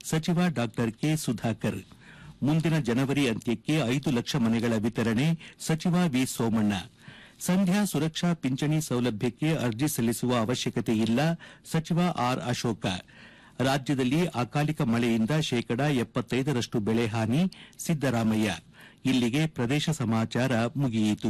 ಸಚಿವ ಡಾ ಕೆ ಸುಧಾಕರ್ ಮುಂದಿನ ಜನವರಿ ಅಂತ್ಯಕ್ಕೆ ಐದು ಲಕ್ಷ ಮನೆಗಳ ವಿತರಣೆ ಸಚಿವ ವಿ ಸೋಮಣ್ಣ ಸಂಧ್ಯಾ ಸುರಕ್ಷಾ ಪಿಂಚಣಿ ಸೌಲಭ್ಯಕ್ಕೆ ಅರ್ಜಿ ಸಲ್ಲಿಸುವ ಅವಶ್ಯಕತೆ ಇಲ್ಲ ಸಚಿವ ಆರ್ ಅಶೋಕ ರಾಜ್ಯದಲ್ಲಿ ಅಕಾಲಿಕ ಮಳೆಯಿಂದ ಶೇಕಡಾ ಎಪ್ಪತ್ತೈದರಷ್ಟು ಬೆಳೆ ಹಾನಿ ಸಿದ್ದರಾಮಯ್ಯ ಇಲ್ಲಿಗೆ ಪ್ರದೇಶ ಸಮಾಚಾರ ಮುಗಿಯಿತು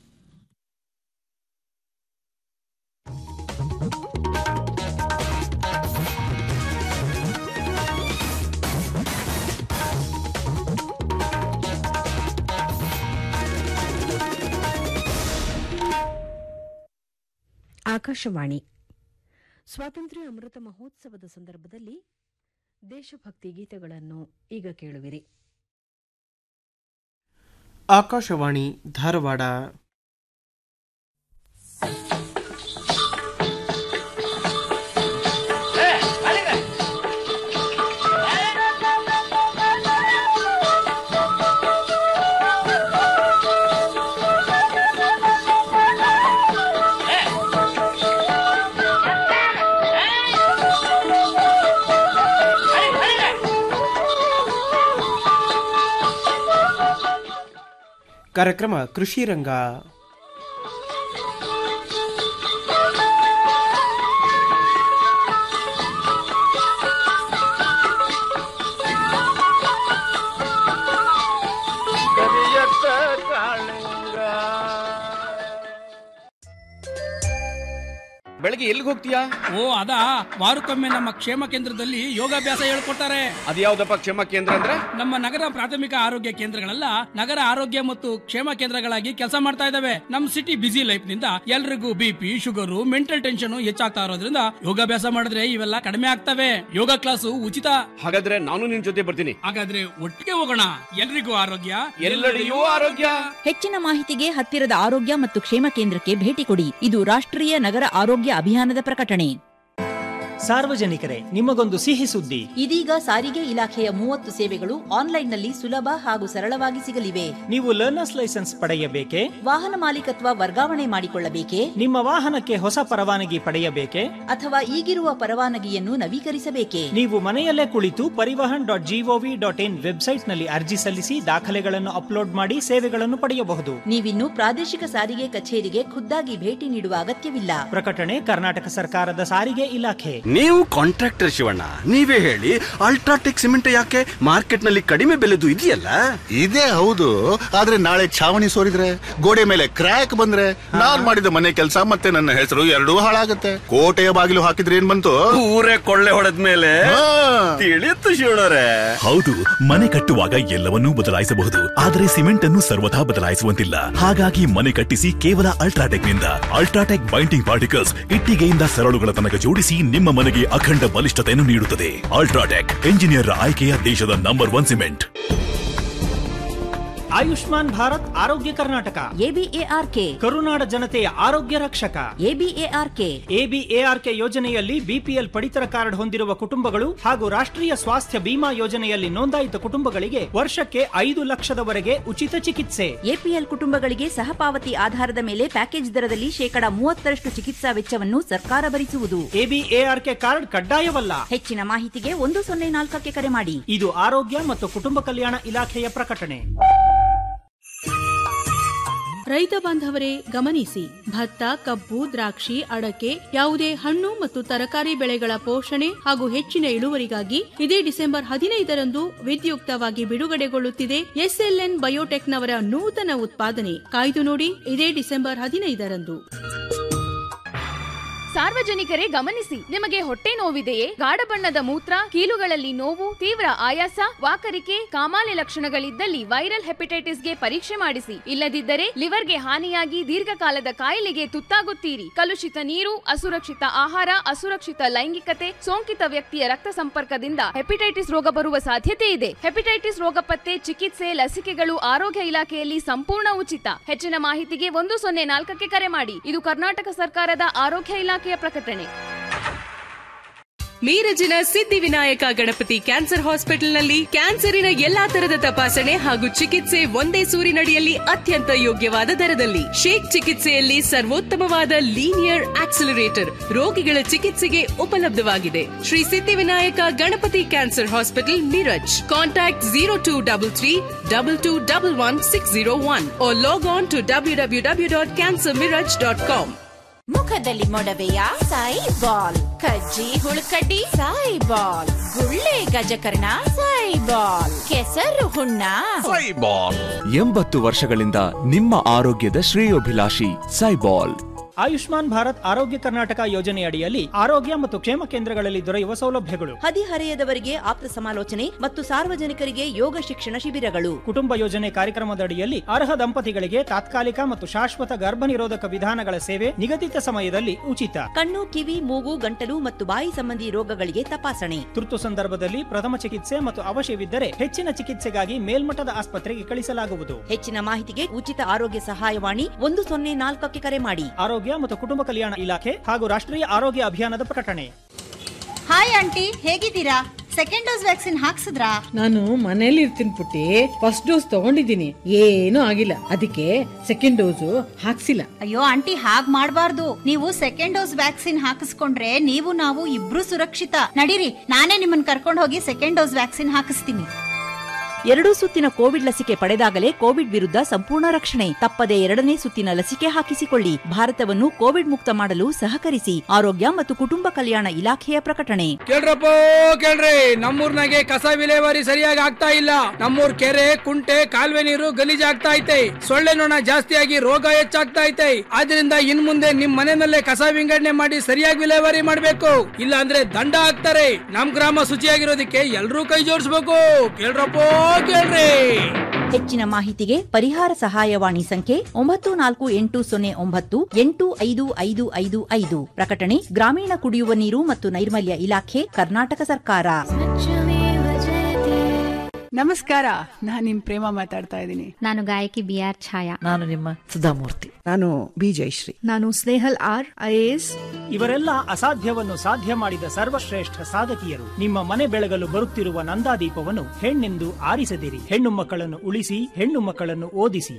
ಆಕಾಶವಾಣಿ ಸ್ವಾತಂತ್ರ್ಯ ಅಮೃತ ಮಹೋತ್ಸವದ ಸಂದರ್ಭದಲ್ಲಿ ದೇಶಭಕ್ತಿ ಗೀತೆಗಳನ್ನು ಈಗ ಕೇಳುವಿರಿ ಆಕಾಶವಾಣಿ ಧಾರವಾಡ ಕಾರ್ಯಕ್ರಮ ಕೃಷಿ ರಂಗ ಕರಿಯತ್ತ ಕಾಳಿಂಗ ಬೆಳಗ್ಗೆ ಎಲ್ಲಿಗೆ ಹೋಗ್ತೀಯಾ ಓ ಅದಾ ವಾರಕ್ಕೊಮ್ಮೆ ನಮ್ಮ ಕ್ಷೇಮ ಕೇಂದ್ರದಲ್ಲಿ ಯೋಗಾಭ್ಯಾಸ ಹೇಳ್ಕೊಡ್ತಾರೆ ಅದ್ಯಾವ್ದಪ್ಪ ಕ್ಷೇಮ ಕೇಂದ್ರ ಅಂದ್ರೆ ನಮ್ಮ ನಗರ ಪ್ರಾಥಮಿಕ ಆರೋಗ್ಯ ಕೇಂದ್ರಗಳೆಲ್ಲ ನಗರ ಆರೋಗ್ಯ ಮತ್ತು ಕ್ಷೇಮ ಕೇಂದ್ರಗಳಾಗಿ ಕೆಲಸ ಮಾಡ್ತಾ ಇದಾವೆ ನಮ್ ಸಿಟಿ ಬಿಸಿ ಲೈಫ್ ನಿಂದ ಎಲ್ರಿಗೂ ಬಿಪಿ ಶುಗರು ಮೆಂಟಲ್ ಟೆನ್ಷನ್ ಹೆಚ್ಚಾಗ್ತಾ ಇರೋದ್ರಿಂದ ಯೋಗಾಭ್ಯಾಸ ಮಾಡಿದ್ರೆ ಇವೆಲ್ಲ ಕಡಿಮೆ ಆಗ್ತವೆ ಯೋಗ ಕ್ಲಾಸು ಉಚಿತ ಹಾಗಾದ್ರೆ ನಾನು ನಿನ್ ಜೊತೆ ಬರ್ತೀನಿ ಹಾಗಾದ್ರೆ ಒಟ್ಟಿಗೆ ಹೋಗೋಣ ಎಲ್ರಿಗೂ ಆರೋಗ್ಯ ಎಲ್ಲೆಡೆಯೂ ಆರೋಗ್ಯ ಹೆಚ್ಚಿನ ಮಾಹಿತಿಗೆ ಹತ್ತಿರದ ಆರೋಗ್ಯ ಮತ್ತು ಕ್ಷೇಮ ಕೇಂದ್ರಕ್ಕೆ ಭೇಟಿ ಕೊಡಿ ಇದು ರಾಷ್ಟ್ರೀಯ ನಗರ ಆರೋಗ್ಯ ಅಭಿಯಾನದ ಪ್ರಕಟಣೆ ಸಾರ್ವಜನಿಕರೇ ನಿಮಗೊಂದು ಸಿಹಿ ಸುದ್ದಿ ಇದೀಗ ಸಾರಿಗೆ ಇಲಾಖೆಯ ಮೂವತ್ತು ಸೇವೆಗಳು ಆನ್ಲೈನ್ನಲ್ಲಿ ಸುಲಭ ಹಾಗೂ ಸರಳವಾಗಿ ಸಿಗಲಿವೆ ನೀವು ಲರ್ನರ್ಸ್ ಲೈಸೆನ್ಸ್ ಪಡೆಯಬೇಕೆ ವಾಹನ ಮಾಲೀಕತ್ವ ವರ್ಗಾವಣೆ ಮಾಡಿಕೊಳ್ಳಬೇಕೆ ನಿಮ್ಮ ವಾಹನಕ್ಕೆ ಹೊಸ ಪರವಾನಗಿ ಪಡೆಯಬೇಕೆ ಅಥವಾ ಈಗಿರುವ ಪರವಾನಗಿಯನ್ನು ನವೀಕರಿಸಬೇಕೆ ನೀವು ಮನೆಯಲ್ಲೇ ಕುಳಿತು Parivahan dot G O V dot in ವೆಬ್ಸೈಟ್ನಲ್ಲಿ ಅರ್ಜಿ ಸಲ್ಲಿಸಿ ದಾಖಲೆಗಳನ್ನು ಅಪ್ಲೋಡ್ ಮಾಡಿ ಸೇವೆಗಳನ್ನು ಪಡೆಯಬಹುದು ನೀವಿನ್ನು ಪ್ರಾದೇಶಿಕ ಸಾರಿಗೆ ಕಚೇರಿಗೆ ಖುದ್ದಾಗಿ ಭೇಟಿ ನೀಡುವ ಅಗತ್ಯವಿಲ್ಲ ಪ್ರಕಟಣೆ ಕರ್ನಾಟಕ ಸರ್ಕಾರದ ಸಾರಿಗೆ ಇಲಾಖೆ ನೀವು ಕಾಂಟ್ರಾಕ್ಟರ್ ಶಿವಣ್ಣ ನೀವೇ ಹೇಳಿ ಅಲ್ಟ್ರಾಟೆಕ್ ಸಿಮೆಂಟ್ ಯಾಕೆ ಮಾರ್ಕೆಟ್ ನಲ್ಲಿ ಕಡಿಮೆ ಬೆಲೆದು ಇದೆಯಲ್ಲ ಇದೇ ಹೌದು ಆದ್ರೆ ನಾಳೆ ಛಾವಣಿ ಸೋರಿದ್ರೆ ಗೋಡೆ ಮೇಲೆ ಕ್ರ್ಯಾಕ್ ಬಂದ್ರೆ ನಾನ್ ಮಾಡಿದ ಮನೆ ಕೆಲಸ ಮತ್ತೆ ನನ್ನ ಹೆಸರು ಎರಡೂ ಹಾಳಾಗತ್ತೆ ಕೋಟೆಯ ಬಾಗಿಲು ಹಾಕಿದ್ರೆ ಏನ್ ಬಂತು ಊರೇ ಕೊಳ್ಳೆ ಹೊಡೆದ ಮೇಲೆ ತಿಳಿಯುತ್ತು ಶಿವಣ್ಣರೇ ಹೌದು ಮನೆ ಕಟ್ಟುವಾಗ ಎಲ್ಲವನ್ನೂ ಬದಲಾಯಿಸಬಹುದು ಆದರೆ ಸಿಮೆಂಟ್ ಅನ್ನು ಸರ್ವಥಾ ಬದಲಾಯಿಸುವಂತಿಲ್ಲ ಹಾಗಾಗಿ ಮನೆ ಕಟ್ಟಿಸಿ ಕೇವಲ ಅಲ್ಟ್ರಾಟೆಕ್ ನಿಂದ ಅಲ್ಟ್ರಾಟೆಕ್ ಬೈಂಡಿಂಗ್ ಪಾರ್ಟಿಕಲ್ಸ್ ಇಟ್ಟಿಗೆಯಿಂದ ಸರಳುಗಳ ತನಕ ಜೋಡಿಸಿ ನಿಮ್ಮ ಮನೆಗೆ ಅಖಂಡ ಬಲಿಷ್ಠತೆಯನ್ನು ನೀಡುತ್ತದೆ ಅಲ್ಟ್ರಾಟೆಕ್ ಎಂಜಿನಿಯರ್ ಆಯ್ಕೆಯ ದೇಶದ number one cement Ayushman Bharat Arogya Karnataka ABARK ಕರುನಾಡ ಜನತೆಯ ಆರೋಗ್ಯ ರಕ್ಷಕ ಎಬಿಎಆರ್ಕೆ ಎಬಿಎಆರ್ಕೆ ಯೋಜನೆಯಲ್ಲಿ ಬಿಪಿಎಲ್ ಪಡಿತರ ಕಾರ್ಡ್ ಹೊಂದಿರುವ ಕುಟುಂಬಗಳು ಹಾಗೂ ರಾಷ್ಟ್ರೀಯ ಸ್ವಾಸ್ಥ್ಯ ಬಿಮಾ ಯೋಜನೆಯಲ್ಲಿ ನೋಂದಾಯಿತ ಕುಟುಂಬಗಳಿಗೆ ವರ್ಷಕ್ಕೆ ಐದು ಲಕ್ಷದವರೆಗೆ ಉಚಿತ ಚಿಕಿತ್ಸೆ ಎಪಿಎಲ್ ಕುಟುಂಬಗಳಿಗೆ ಸಹಪಾವತಿ ಆಧಾರದ ಮೇಲೆ ಪ್ಯಾಕೇಜ್ ದರದಲ್ಲಿ ಶೇಕಡಾ ಮೂವತ್ತರಷ್ಟು ಚಿಕಿತ್ಸಾ ವೆಚ್ಚವನ್ನು ಸರ್ಕಾರ ಭರಿಸುವುದು ಎಬಿಎಆರ್ಕೆ ಕಾರ್ಡ್ ಕಡ್ಡಾಯವಲ್ಲ ಹೆಚ್ಚಿನ ಮಾಹಿತಿಗೆ ಒಂದು ಸೊನ್ನೆ ನಾಲ್ಕಕ್ಕೆ ಕರೆ ಮಾಡಿ ಇದು ಆರೋಗ್ಯ ಮತ್ತು ಕುಟುಂಬ ಕಲ್ಯಾಣ ಇಲಾಖೆಯ ಪ್ರಕಟಣೆ ರೈತ ಬಾಂಧವರೇ ಗಮನಿಸಿ ಭತ್ತ ಕಬ್ಬು ದ್ರಾಕ್ಷಿ ಅಡಕೆ ಯಾವುದೇ ಹಣ್ಣು ಮತ್ತು ತರಕಾರಿ ಬೆಳೆಗಳ ಪೋಷಣೆ ಹಾಗೂ ಹೆಚ್ಚಿನ ಇಳುವರಿಗಾಗಿ ಇದೇ ಡಿಸೆಂಬರ್ ಹದಿನೈದರಂದು ವಿದ್ಯುಕ್ತವಾಗಿ ಬಿಡುಗಡೆಗೊಳ್ಳುತ್ತಿದೆ ಎಸ್ಎಲ್ಎನ್ ಬಯೋಟೆಕ್ನವರ ನೂತನ ಉತ್ಪಾದನೆ ಕಾಯ್ದು ನೋಡಿ ಇದೇ ಡಿಸೆಂಬರ್ ಹದಿನೈದರಂದು ಸಾರ್ವಜನಿಕರೇ ಗಮನಿಸಿ ನಿಮಗೆ ಹೊಟ್ಟೆ ನೋವಿದೆಯೇ ಗಾಢ ಬಣ್ಣದ ಮೂತ್ರ ಕೀಲುಗಳಲ್ಲಿ ನೋವು ತೀವ್ರ ಆಯಾಸ ವಾಕರಿಕೆ ಕಾಮಾಲೆ ಲಕ್ಷಣಗಳಿದ್ದಲ್ಲಿ ವೈರಲ್ ಹೆಪಟೈಟಿಸ್ಗೆ ಪರೀಕ್ಷೆ ಮಾಡಿಸಿ ಇಲ್ಲದಿದ್ದರೆ ಲಿವರ್ಗೆ ಹಾನಿಯಾಗಿ ದೀರ್ಘಕಾಲದ ಕಾಯಿಲೆಗೆ ತುತ್ತಾಗುತ್ತೀರಿ ಕಲುಷಿತ ನೀರು ಅಸುರಕ್ಷಿತ ಆಹಾರ ಅಸುರಕ್ಷಿತ ಲೈಂಗಿಕತೆ ಸೋಂಕಿತ ವ್ಯಕ್ತಿಯ ರಕ್ತ ಸಂಪರ್ಕದಿಂದ ಹೆಪಟೈಟಿಸ್ ರೋಗ ಬರುವ ಸಾಧ್ಯತೆ ಇದೆ ಹೆಪಟೈಟಿಸ್ ರೋಗ ಪತ್ತೆ ಚಿಕಿತ್ಸೆ ಲಸಿಕೆಗಳು ಆರೋಗ್ಯ ಇಲಾಖೆಯಲ್ಲಿ ಸಂಪೂರ್ಣ ಉಚಿತ ಹೆಚ್ಚಿನ ಮಾಹಿತಿಗೆ ಒಂದು ಸೊನ್ನೆ ನಾಲ್ಕಕ್ಕೆ ಕರೆ ಮಾಡಿ ಇದು ಕರ್ನಾಟಕ ಸರ್ಕಾರದ ಆರೋಗ್ಯ ಇಲಾಖೆಯ ಪ್ರಕಟಣೆ ಮೀರಜಿನ ಸಿದ್ಧಿವಿನಾಯಕ ಗಣಪತಿ ಕ್ಯಾನ್ಸರ್ ಹಾಸ್ಪಿಟಲ್ನಲ್ಲಿ ಕ್ಯಾನ್ಸರಿನ ಎಲ್ಲಾ ತರದ ತಪಾಸಣೆ ಹಾಗೂ ಚಿಕಿತ್ಸೆ ಒಂದೇ ಸೂರಿನಡಿಯಲ್ಲಿ ಅತ್ಯಂತ ಯೋಗ್ಯವಾದ ದರದಲ್ಲಿ ಶೇಕ್ ಚಿಕಿತ್ಸೆಯಲ್ಲಿ ಸರ್ವೋತ್ತಮವಾದ ಲೀನಿಯರ್ ಆಕ್ಸಿಲರೇಟರ್ ರೋಗಿಗಳ ಚಿಕಿತ್ಸೆಗೆ ಉಪಲಬ್ಧವಾಗಿದೆ Shri Siddhivinayak Ganapati cancer hospital Miraj contact zero two double three double two double one six zero one log on to W W W dot cancer Miraj dot com ಮುಖದಲ್ಲಿ ಮೊಡವೆಯ ಸಾಯಿ ಬಾಲ್ ಕಜ್ಜಿ ಹುಳುಕಡ್ಡಿ ಸಾಯಿ ಬಾಲ್ ಗುಳ್ಳೆ ಗಜಕರ್ಣ ಸಾಯಿ ಬಾಲ್ ಕೆಸರು ಹುಣ್ಣ ಸೈಬಾಲ್ ಎಂಬತ್ತು ವರ್ಷಗಳಿಂದ ನಿಮ್ಮ ಆರೋಗ್ಯದ ಶ್ರೇಯೋಭಿಲಾಷಿ ಸೈಬಾಲ್ ಆಯುಷ್ಮಾನ್ ಭಾರತ್ ಆರೋಗ್ಯ ಕರ್ನಾಟಕ ಯೋಜನೆಯಡಿಯಲ್ಲಿ ಆರೋಗ್ಯ ಮತ್ತು ಕ್ಷೇಮ ಕೇಂದ್ರಗಳಲ್ಲಿ ದೊರೆಯುವ ಸೌಲಭ್ಯಗಳು ಹದಿಹರೆಯದವರಿಗೆ ಆಪ್ತ ಸಮಾಲೋಚನೆ ಮತ್ತು ಸಾರ್ವಜನಿಕರಿಗೆ ಯೋಗ ಶಿಕ್ಷಣ ಶಿಬಿರಗಳು ಕುಟುಂಬ ಯೋಜನೆ ಕಾರ್ಯಕ್ರಮದಡಿಯಲ್ಲಿ ಅರ್ಹ ದಂಪತಿಗಳಿಗೆ ತಾತ್ಕಾಲಿಕ ಮತ್ತು ಶಾಶ್ವತ ಗರ್ಭನಿರೋಧಕ ವಿಧಾನಗಳ ಸೇವೆ ನಿಗದಿತ ಸಮಯದಲ್ಲಿ ಉಚಿತ ಕಣ್ಣು ಕಿವಿ ಮೂಗು ಗಂಟಲು ಮತ್ತು ಬಾಯಿ ಸಂಬಂಧಿ ರೋಗಗಳಿಗೆ ತಪಾಸಣೆ ತುರ್ತು ಸಂದರ್ಭದಲ್ಲಿ ಪ್ರಥಮ ಚಿಕಿತ್ಸೆ ಮತ್ತು ಅವಶ್ಯವಿದ್ದರೆ ಹೆಚ್ಚಿನ ಚಿಕಿತ್ಸೆಗಾಗಿ ಮೇಲ್ಮಟ್ಟದ ಆಸ್ಪತ್ರೆಗೆ ಕಳಿಸಲಾಗುವುದು ಹೆಚ್ಚಿನ ಮಾಹಿತಿಗೆ ಉಚಿತ ಆರೋಗ್ಯ ಸಹಾಯವಾಣಿ ಒಂದು ಸೊನ್ನೆ ನಾಲ್ಕಕ್ಕೆ ಕರೆ ಮಾಡಿ ಆರೋಗ್ಯ ಮತ್ತು ಕುಟುಂಬ ಕಲ್ಯಾಣ ಇಲಾಖೆ ಹಾಗೂ ರಾಷ್ಟ್ರೀಯ ಆರೋಗ್ಯ ಅಭಿಯಾನದ ಪ್ರಕಟಣೆ ಹಾಯ್ ಆಂಟಿ ಹೇಗಿದ್ದೀರಾ ಸೆಕೆಂಡ್ ಡೋಸ್ ವ್ಯಾಕ್ಸಿನ್ ಹಾಕ್ಸಿದ್ರಾ ನಾನು ಮನೇಲಿ ಇರ್ತೀನಿ ಪುಟ್ಟಿ ಫಸ್ಟ್ ಡೋಸ್ ತಗೊಂಡಿದ್ದೀನಿ ಏನೂ ಆಗಿಲ್ಲ ಅದಕ್ಕೆ ಸೆಕೆಂಡ್ ಡೋಸು ಹಾಕ್ಸಿಲ್ಲ ಅಯ್ಯೋ ಆಂಟಿ ಹಾಗ್ ಮಾಡ್ಬಾರ್ದು ನೀವು ಸೆಕೆಂಡ್ ಡೋಸ್ ವ್ಯಾಕ್ಸಿನ್ ಹಾಕಿಸ್ಕೊಂಡ್ರೆ ನೀವು ನಾವು ಇಬ್ರು ಸುರಕ್ಷಿತ ನಡೀರಿ ನಾನೇ ನಿಮ್ಮನ್ನ ಕರ್ಕೊಂಡು ಹೋಗಿ ಸೆಕೆಂಡ್ ಡೋಸ್ ವ್ಯಾಕ್ಸಿನ್ ಹಾಕಿಸ್ತೀನಿ ಎರಡೂ ಸುತ್ತಿನ ಕೋವಿಡ್ ಲಸಿಕೆ ಪಡೆದಾಗಲೇ ಕೋವಿಡ್ ವಿರುದ್ಧ ಸಂಪೂರ್ಣ ರಕ್ಷಣೆ ತಪ್ಪದೆ ಎರಡನೇ ಸುತ್ತಿನ ಲಸಿಕೆ ಹಾಕಿಸಿಕೊಳ್ಳಿ ಭಾರತವನ್ನು ಕೋವಿಡ್ ಮುಕ್ತ ಮಾಡಲು ಸಹಕರಿಸಿ ಆರೋಗ್ಯ ಮತ್ತು ಕುಟುಂಬ ಕಲ್ಯಾಣ ಇಲಾಖೆಯ ಪ್ರಕಟಣೆ ಕೇಳ್ರಪ್ಪ ಕೇಳ್ರಿ ನಮ್ಮೂರ್ನಾಗೆ ಕಸ ವಿಲೇವಾರಿ ಸರಿಯಾಗಿ ಆಗ್ತಾ ಇಲ್ಲ ನಮ್ಮೂರ್ ಕೆರೆ ಕುಂಟೆ ಕಾಲುವೆ ನೀರು ಗಲೀಜಾಗ್ತಾ ಐತೆ ಸೊಳ್ಳೆ ನೊಣ ಜಾಸ್ತಿಯಾಗಿ ರೋಗ ಹೆಚ್ಚಾಗ್ತಾ ಐತೆ ಆದ್ರಿಂದ ಇನ್ ಮುಂದೆ ನಿಮ್ ಮನೆಯಲ್ಲೇ ಕಸ ವಿಂಗಡಣೆ ಮಾಡಿ ಸರಿಯಾಗಿ ವಿಲೇವಾರಿ ಮಾಡ್ಬೇಕು ಇಲ್ಲ ಅಂದ್ರೆ ದಂಡ ಹಾಕ್ತಾರೆ ನಮ್ ಗ್ರಾಮ ಶುಚಿಯಾಗಿರೋದಕ್ಕೆ ಎಲ್ರೂ ಕೈ ಜೋಡಿಸ್ಬೇಕು ಕೇಳ್ರಪ್ಪ ಕೇಳ್ರಿ ಹೆಚ್ಚಿನ ಮಾಹಿತಿಗೆ ಪರಿಹಾರ ಸಹಾಯವಾಣಿ ಸಂಖ್ಯೆ ಒಂಬತ್ತು ನಾಲ್ಕು ಎಂಟು ಸೊನ್ನೆ ಒಂಬತ್ತು ಎಂಟು ಐದು ಐದು ಐದು ಐದು ಪ್ರಕಟಣೆ ಗ್ರಾಮೀಣ ಕುಡಿಯುವ ನೀರು ಮತ್ತು ನೈರ್ಮಲ್ಯ ಇಲಾಖೆ ಕರ್ನಾಟಕ ಸರ್ಕಾರ ನಮಸ್ಕಾರ ನಾನ್ ನಿಮ್ ಪ್ರೇಮ ಮಾತಾಡ್ತಾ ಇದ್ದೀನಿ ನಾನು ಗಾಯಕಿ ಬಿ ಆರ್ ಛಾಯಾ ನಾನು ನಿಮ್ಮ ಸುಧಾಮೂರ್ತಿ ನಾನು ಬಿ ಜಯಶ್ರೀ ನಾನು ಸ್ನೇಹಲ್ ಆರ್ ಐಎಎಸ್ ಇವರೆಲ್ಲ ಅಸಾಧ್ಯವನ್ನು ಸಾಧ್ಯ ಮಾಡಿದ ಸರ್ವಶ್ರೇಷ್ಠ ಸಾಧಕಿಯರು ನಿಮ್ಮ ಮನೆ ಬೆಳಗಲು ಬರುತ್ತಿರುವ ನಂದಾದೀಪವನ್ನು ಹೆಣ್ಣೆಂದು ಆರಿಸದಿರಿ ಹೆಣ್ಣು ಮಕ್ಕಳನ್ನು ಉಳಿಸಿ ಹೆಣ್ಣು ಮಕ್ಕಳನ್ನು ಓದಿಸಿ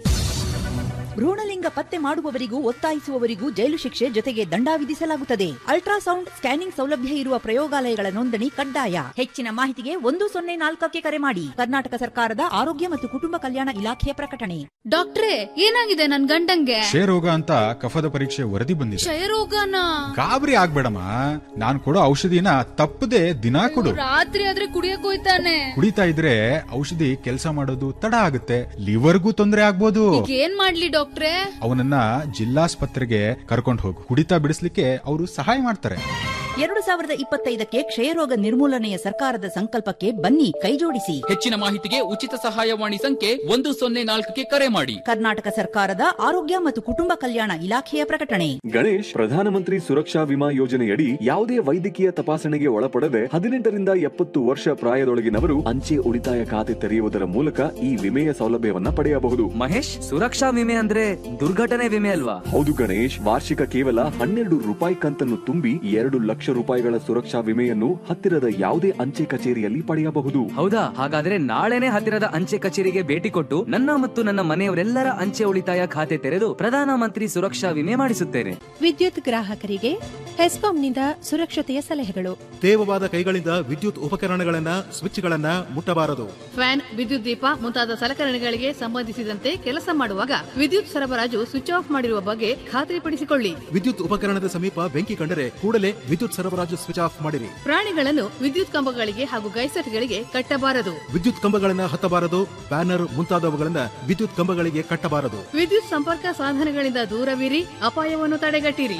ಭ್ರೂಣಲಿಂಗ ಪತ್ತೆ ಮಾಡುವವರಿಗೂ ಒತ್ತಾಯಿಸುವವರಿಗೂ ಜೈಲು ಶಿಕ್ಷೆ ಜೊತೆಗೆ ದಂಡ ವಿಧಿಸಲಾಗುತ್ತದೆ ಅಲ್ಟ್ರಾಸೌಂಡ್ ಸ್ಕ್ಯಾನಿಂಗ್ ಸೌಲಭ್ಯ ಇರುವ ಪ್ರಯೋಗಾಲಯಗಳ ನೋಂದಣಿ ಕಡ್ಡಾಯ ಹೆಚ್ಚಿನ ಮಾಹಿತಿಗೆ ಒಂದು ಸೊನ್ನೆ ನಾಲ್ಕಕ್ಕೆ ಕರೆ ಮಾಡಿ ಕರ್ನಾಟಕ ಸರ್ಕಾರದ ಆರೋಗ್ಯ ಮತ್ತು ಕುಟುಂಬ ಕಲ್ಯಾಣ ಇಲಾಖೆಯ ಪ್ರಕಟಣೆ ಡಾಕ್ಟ್ರೇ ಏನಾಗಿದೆ ನನ್ ಗಂಡಂಗೆ ಕ್ಷಯರೋಗ ಅಂತ ಕಫದ ಪರೀಕ್ಷೆ ವರದಿ ಬಂದಿದೆ ಕ್ಷಯರೋಗನ ಗಾಬರಿ ಆಗ್ಬೇಡಮ್ಮ ನಾನ್ ಕೊಡೋ ಔಷಧಿನ ತಪ್ಪದೆ ದಿನಾ ಕೊಡು ರಾತ್ರಿ ಆದ್ರೆ ಕುಡಿಯಕ್ ಹೋಯ್ತಾನೆ ಕುಡಿತಾ ಇದ್ರೆ ಔಷಧಿ ಕೆಲಸ ಮಾಡೋದು ತಡ ಆಗುತ್ತೆ ಲಿವರ್ಗೂ ತೊಂದರೆ ಆಗ್ಬೋದು ಈಗ ಏನ್ ಮಾಡ್ಲಿ ಡಾಕ್ಟ್ರೇ ಅವನನ್ನ ಜಿಲ್ಲಾಸ್ಪತ್ರೆಗೆ ಕರ್ಕೊಂಡು ಹೋಗು ಕುಡಿತಾ ಬಿಡಿಸ್ಲಿಕ್ಕೆ ಅವರು ಸಹಾಯ ಮಾಡ್ತಾರೆ ಎರಡು ಸಾವಿರದ ಇಪ್ಪತ್ತೈದಕ್ಕೆ ಕ್ಷಯರೋಗ ನಿರ್ಮೂಲನೆಯ ಸರ್ಕಾರದ ಸಂಕಲ್ಪಕ್ಕೆ ಬನ್ನಿ ಕೈಜೋಡಿಸಿ ಹೆಚ್ಚಿನ ಮಾಹಿತಿಗೆ ಉಚಿತ ಸಹಾಯವಾಣಿ ಸಂಖ್ಯೆ ಒಂದು ಸೊನ್ನೆ ನಾಲ್ಕಕ್ಕೆ ಕರೆ ಮಾಡಿ ಕರ್ನಾಟಕ ಸರ್ಕಾರದ ಆರೋಗ್ಯ ಮತ್ತು ಕುಟುಂಬ ಕಲ್ಯಾಣ ಇಲಾಖೆಯ ಪ್ರಕಟಣೆ ಗಣೇಶ್ ಪ್ರಧಾನಮಂತ್ರಿ ಸುರಕ್ಷಾ ವಿಮಾ ಯೋಜನೆಯಡಿ ಯಾವುದೇ ವೈದ್ಯಕೀಯ ತಪಾಸಣೆಗೆ ಒಳಪಡದೆ ಹದಿನೆಂಟರಿಂದ ಎಪ್ಪತ್ತು ವರ್ಷ ಪ್ರಾಯದೊಳಗಿನವರು ಅಂಚೆ ಉಳಿತಾಯ ಖಾತೆ ತೆರೆಯುವುದರ ಮೂಲಕ ಈ ವಿಮೆಯ ಸೌಲಭ್ಯವನ್ನ ಪಡೆಯಬಹುದು ಮಹೇಶ್ ಸುರಕ್ಷಾ ವಿಮೆ ಅಂದ್ರೆ ದುರ್ಘಟನೆ ವಿಮೆ ಅಲ್ವಾ ಹೌದು ಗಣೇಶ್ ವಾರ್ಷಿಕ ಕೇವಲ ಹನ್ನೆರಡು ರೂಪಾಯಿ ಕಂತನ್ನು ತುಂಬಿ ಎರಡು ಲಕ್ಷ ರೂಪಾಯಿಗಳ ಸುರಕ್ಷಾ ವಿಮೆಯನ್ನು ಹತ್ತಿರದ ಯಾವುದೇ ಅಂಚೆ ಕಚೇರಿಯಲ್ಲಿ ಪಡೆಯಬಹುದು ಹೌದಾ ಹಾಗಾದ್ರೆ ನಾಳೆನೆ ಹತ್ತಿರದ ಅಂಚೆ ಕಚೇರಿಗೆ ಭೇಟಿ ಕೊಟ್ಟು ನನ್ನ ಮತ್ತು ನನ್ನ ಮನೆಯವರೆಲ್ಲರ ಅಂಚೆ ಉಳಿತಾಯ ಖಾತೆ ತೆರೆದು ಪ್ರಧಾನಮಂತ್ರಿ ಸುರಕ್ಷಾ ವಿಮೆ ಮಾಡಿಸುತ್ತೇನೆ ವಿದ್ಯುತ್ ಗ್ರಾಹಕರಿಗೆ ಹೆಸ್ಕಾಂನಿಂದ ಸುರಕ್ಷತೆಯ ಸಲಹೆಗಳು ತೇವವಾದ ಕೈಗಳಿಂದ ವಿದ್ಯುತ್ ಉಪಕರಣಗಳನ್ನ ಸ್ವಿಚ್ಗಳನ್ನ ಮುಟ್ಟಬಾರದು ಫ್ಯಾನ್ ವಿದ್ಯುತ್ ದೀಪ ಮುಂತಾದ ಸಲಕರಣೆಗಳಿಗೆ ಸಂಬಂಧಿಸಿದಂತೆ ಕೆಲಸ ಮಾಡುವಾಗ ವಿದ್ಯುತ್ ಸರಬರಾಜು ಸ್ವಿಚ್ ಆಫ್ ಮಾಡಿರುವ ಬಗ್ಗೆ ಖಾತ್ರಿಪಡಿಸಿಕೊಳ್ಳಿ ವಿದ್ಯುತ್ ಉಪಕರಣದ ಸಮೀಪ ಬೆಂಕಿ ಕಂಡರೆ ಕೂಡಲೇ ವಿದ್ಯುತ್ ಸರಬರಾಜು ಸ್ವಿಚ್ ಆಫ್ ಮಾಡಿರಿ ಪ್ರಾಣಿಗಳನ್ನು ವಿದ್ಯುತ್ ಕಂಬಗಳಿಗೆ ಹಾಗೂ ಗೈಸೆಟ್ಗಳಿಗೆ ಕಟ್ಟಬಾರದು ವಿದ್ಯುತ್ ಕಂಬಗಳನ್ನ ಹತ್ತಬಾರದು ಬ್ಯಾನರ್ ಮುಂತಾದವುಗಳನ್ನ ವಿದ್ಯುತ್ ಕಂಬಗಳಿಗೆ ಕಟ್ಟಬಾರದು ವಿದ್ಯುತ್ ಸಂಪರ್ಕ ಸಾಧನಗಳಿಂದ ದೂರವಿರಿ ಅಪಾಯವನ್ನು ತಡೆಗಟ್ಟಿರಿ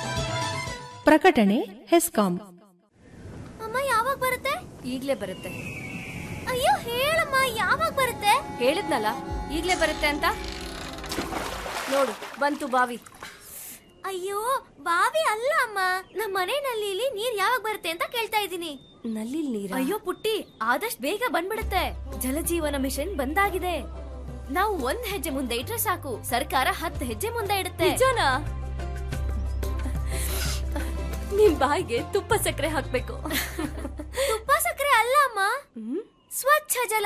ಪ್ರಕಟಣೆ ಹೆಸ್ಕಾಂ ಅಮ್ಮ ಯಾವಾಗ ಬರುತ್ತೆ ಈಗ್ಲೇ ಬರುತ್ತೆ ಅಯ್ಯೋ ಹೇಳಮ್ಮ ಯಾವಾಗ ಬರುತ್ತೆ ಹೇಳಿದ್ನಲ್ಲ ಈಗ್ಲೇ ಬರುತ್ತೆ ಅಂತ ನೋಡು ಬಂತು ಬಾವಿ ಅಯ್ಯೋ ಬಾವಿ ಅಲ್ಲ ಅಮ್ಮ ನಮ್ಮ ಮನೆ ನಲ್ಲಿಲಿ ನೀರ್ ಯಾವಾಗ ಬರುತ್ತೆ ಅಂತ ಕೇಳ್ತಾ ಇದ್ದೀನಿ ನಲ್ಲಿ ನೀರ್ ಅಯ್ಯೋ ಪುಟ್ಟಿ ಆದಷ್ಟು ಬೇಗ ಬಂದ್ಬಿಡುತ್ತೆ ಜಲಜೀವನ ಮಿಷನ್ ಬಂದಾಗಿದೆ ನಾವು ಒಂದ್ ಹೆಜ್ಜೆ ಮುಂದೆ ಇಟ್ರೆ ಸಾಕು ಸರ್ಕಾರ ಹತ್ತು ಹೆಜ್ಜೆ ಮುಂದೆ ಇಡುತ್ತೆ ನಿಜನಾ ನಿನ್ ಬಾಯಿಗೆ ತುಪ್ಪ ಸಕ್ಕರೆ ಹಾಕ್ಬೇಕು ತುಪ್ಪ ಸಕ್ಕರೆ ಅಲ್ಲ ಅಮ್ಮ ಸ್ವಚ್ಛ ಜಲ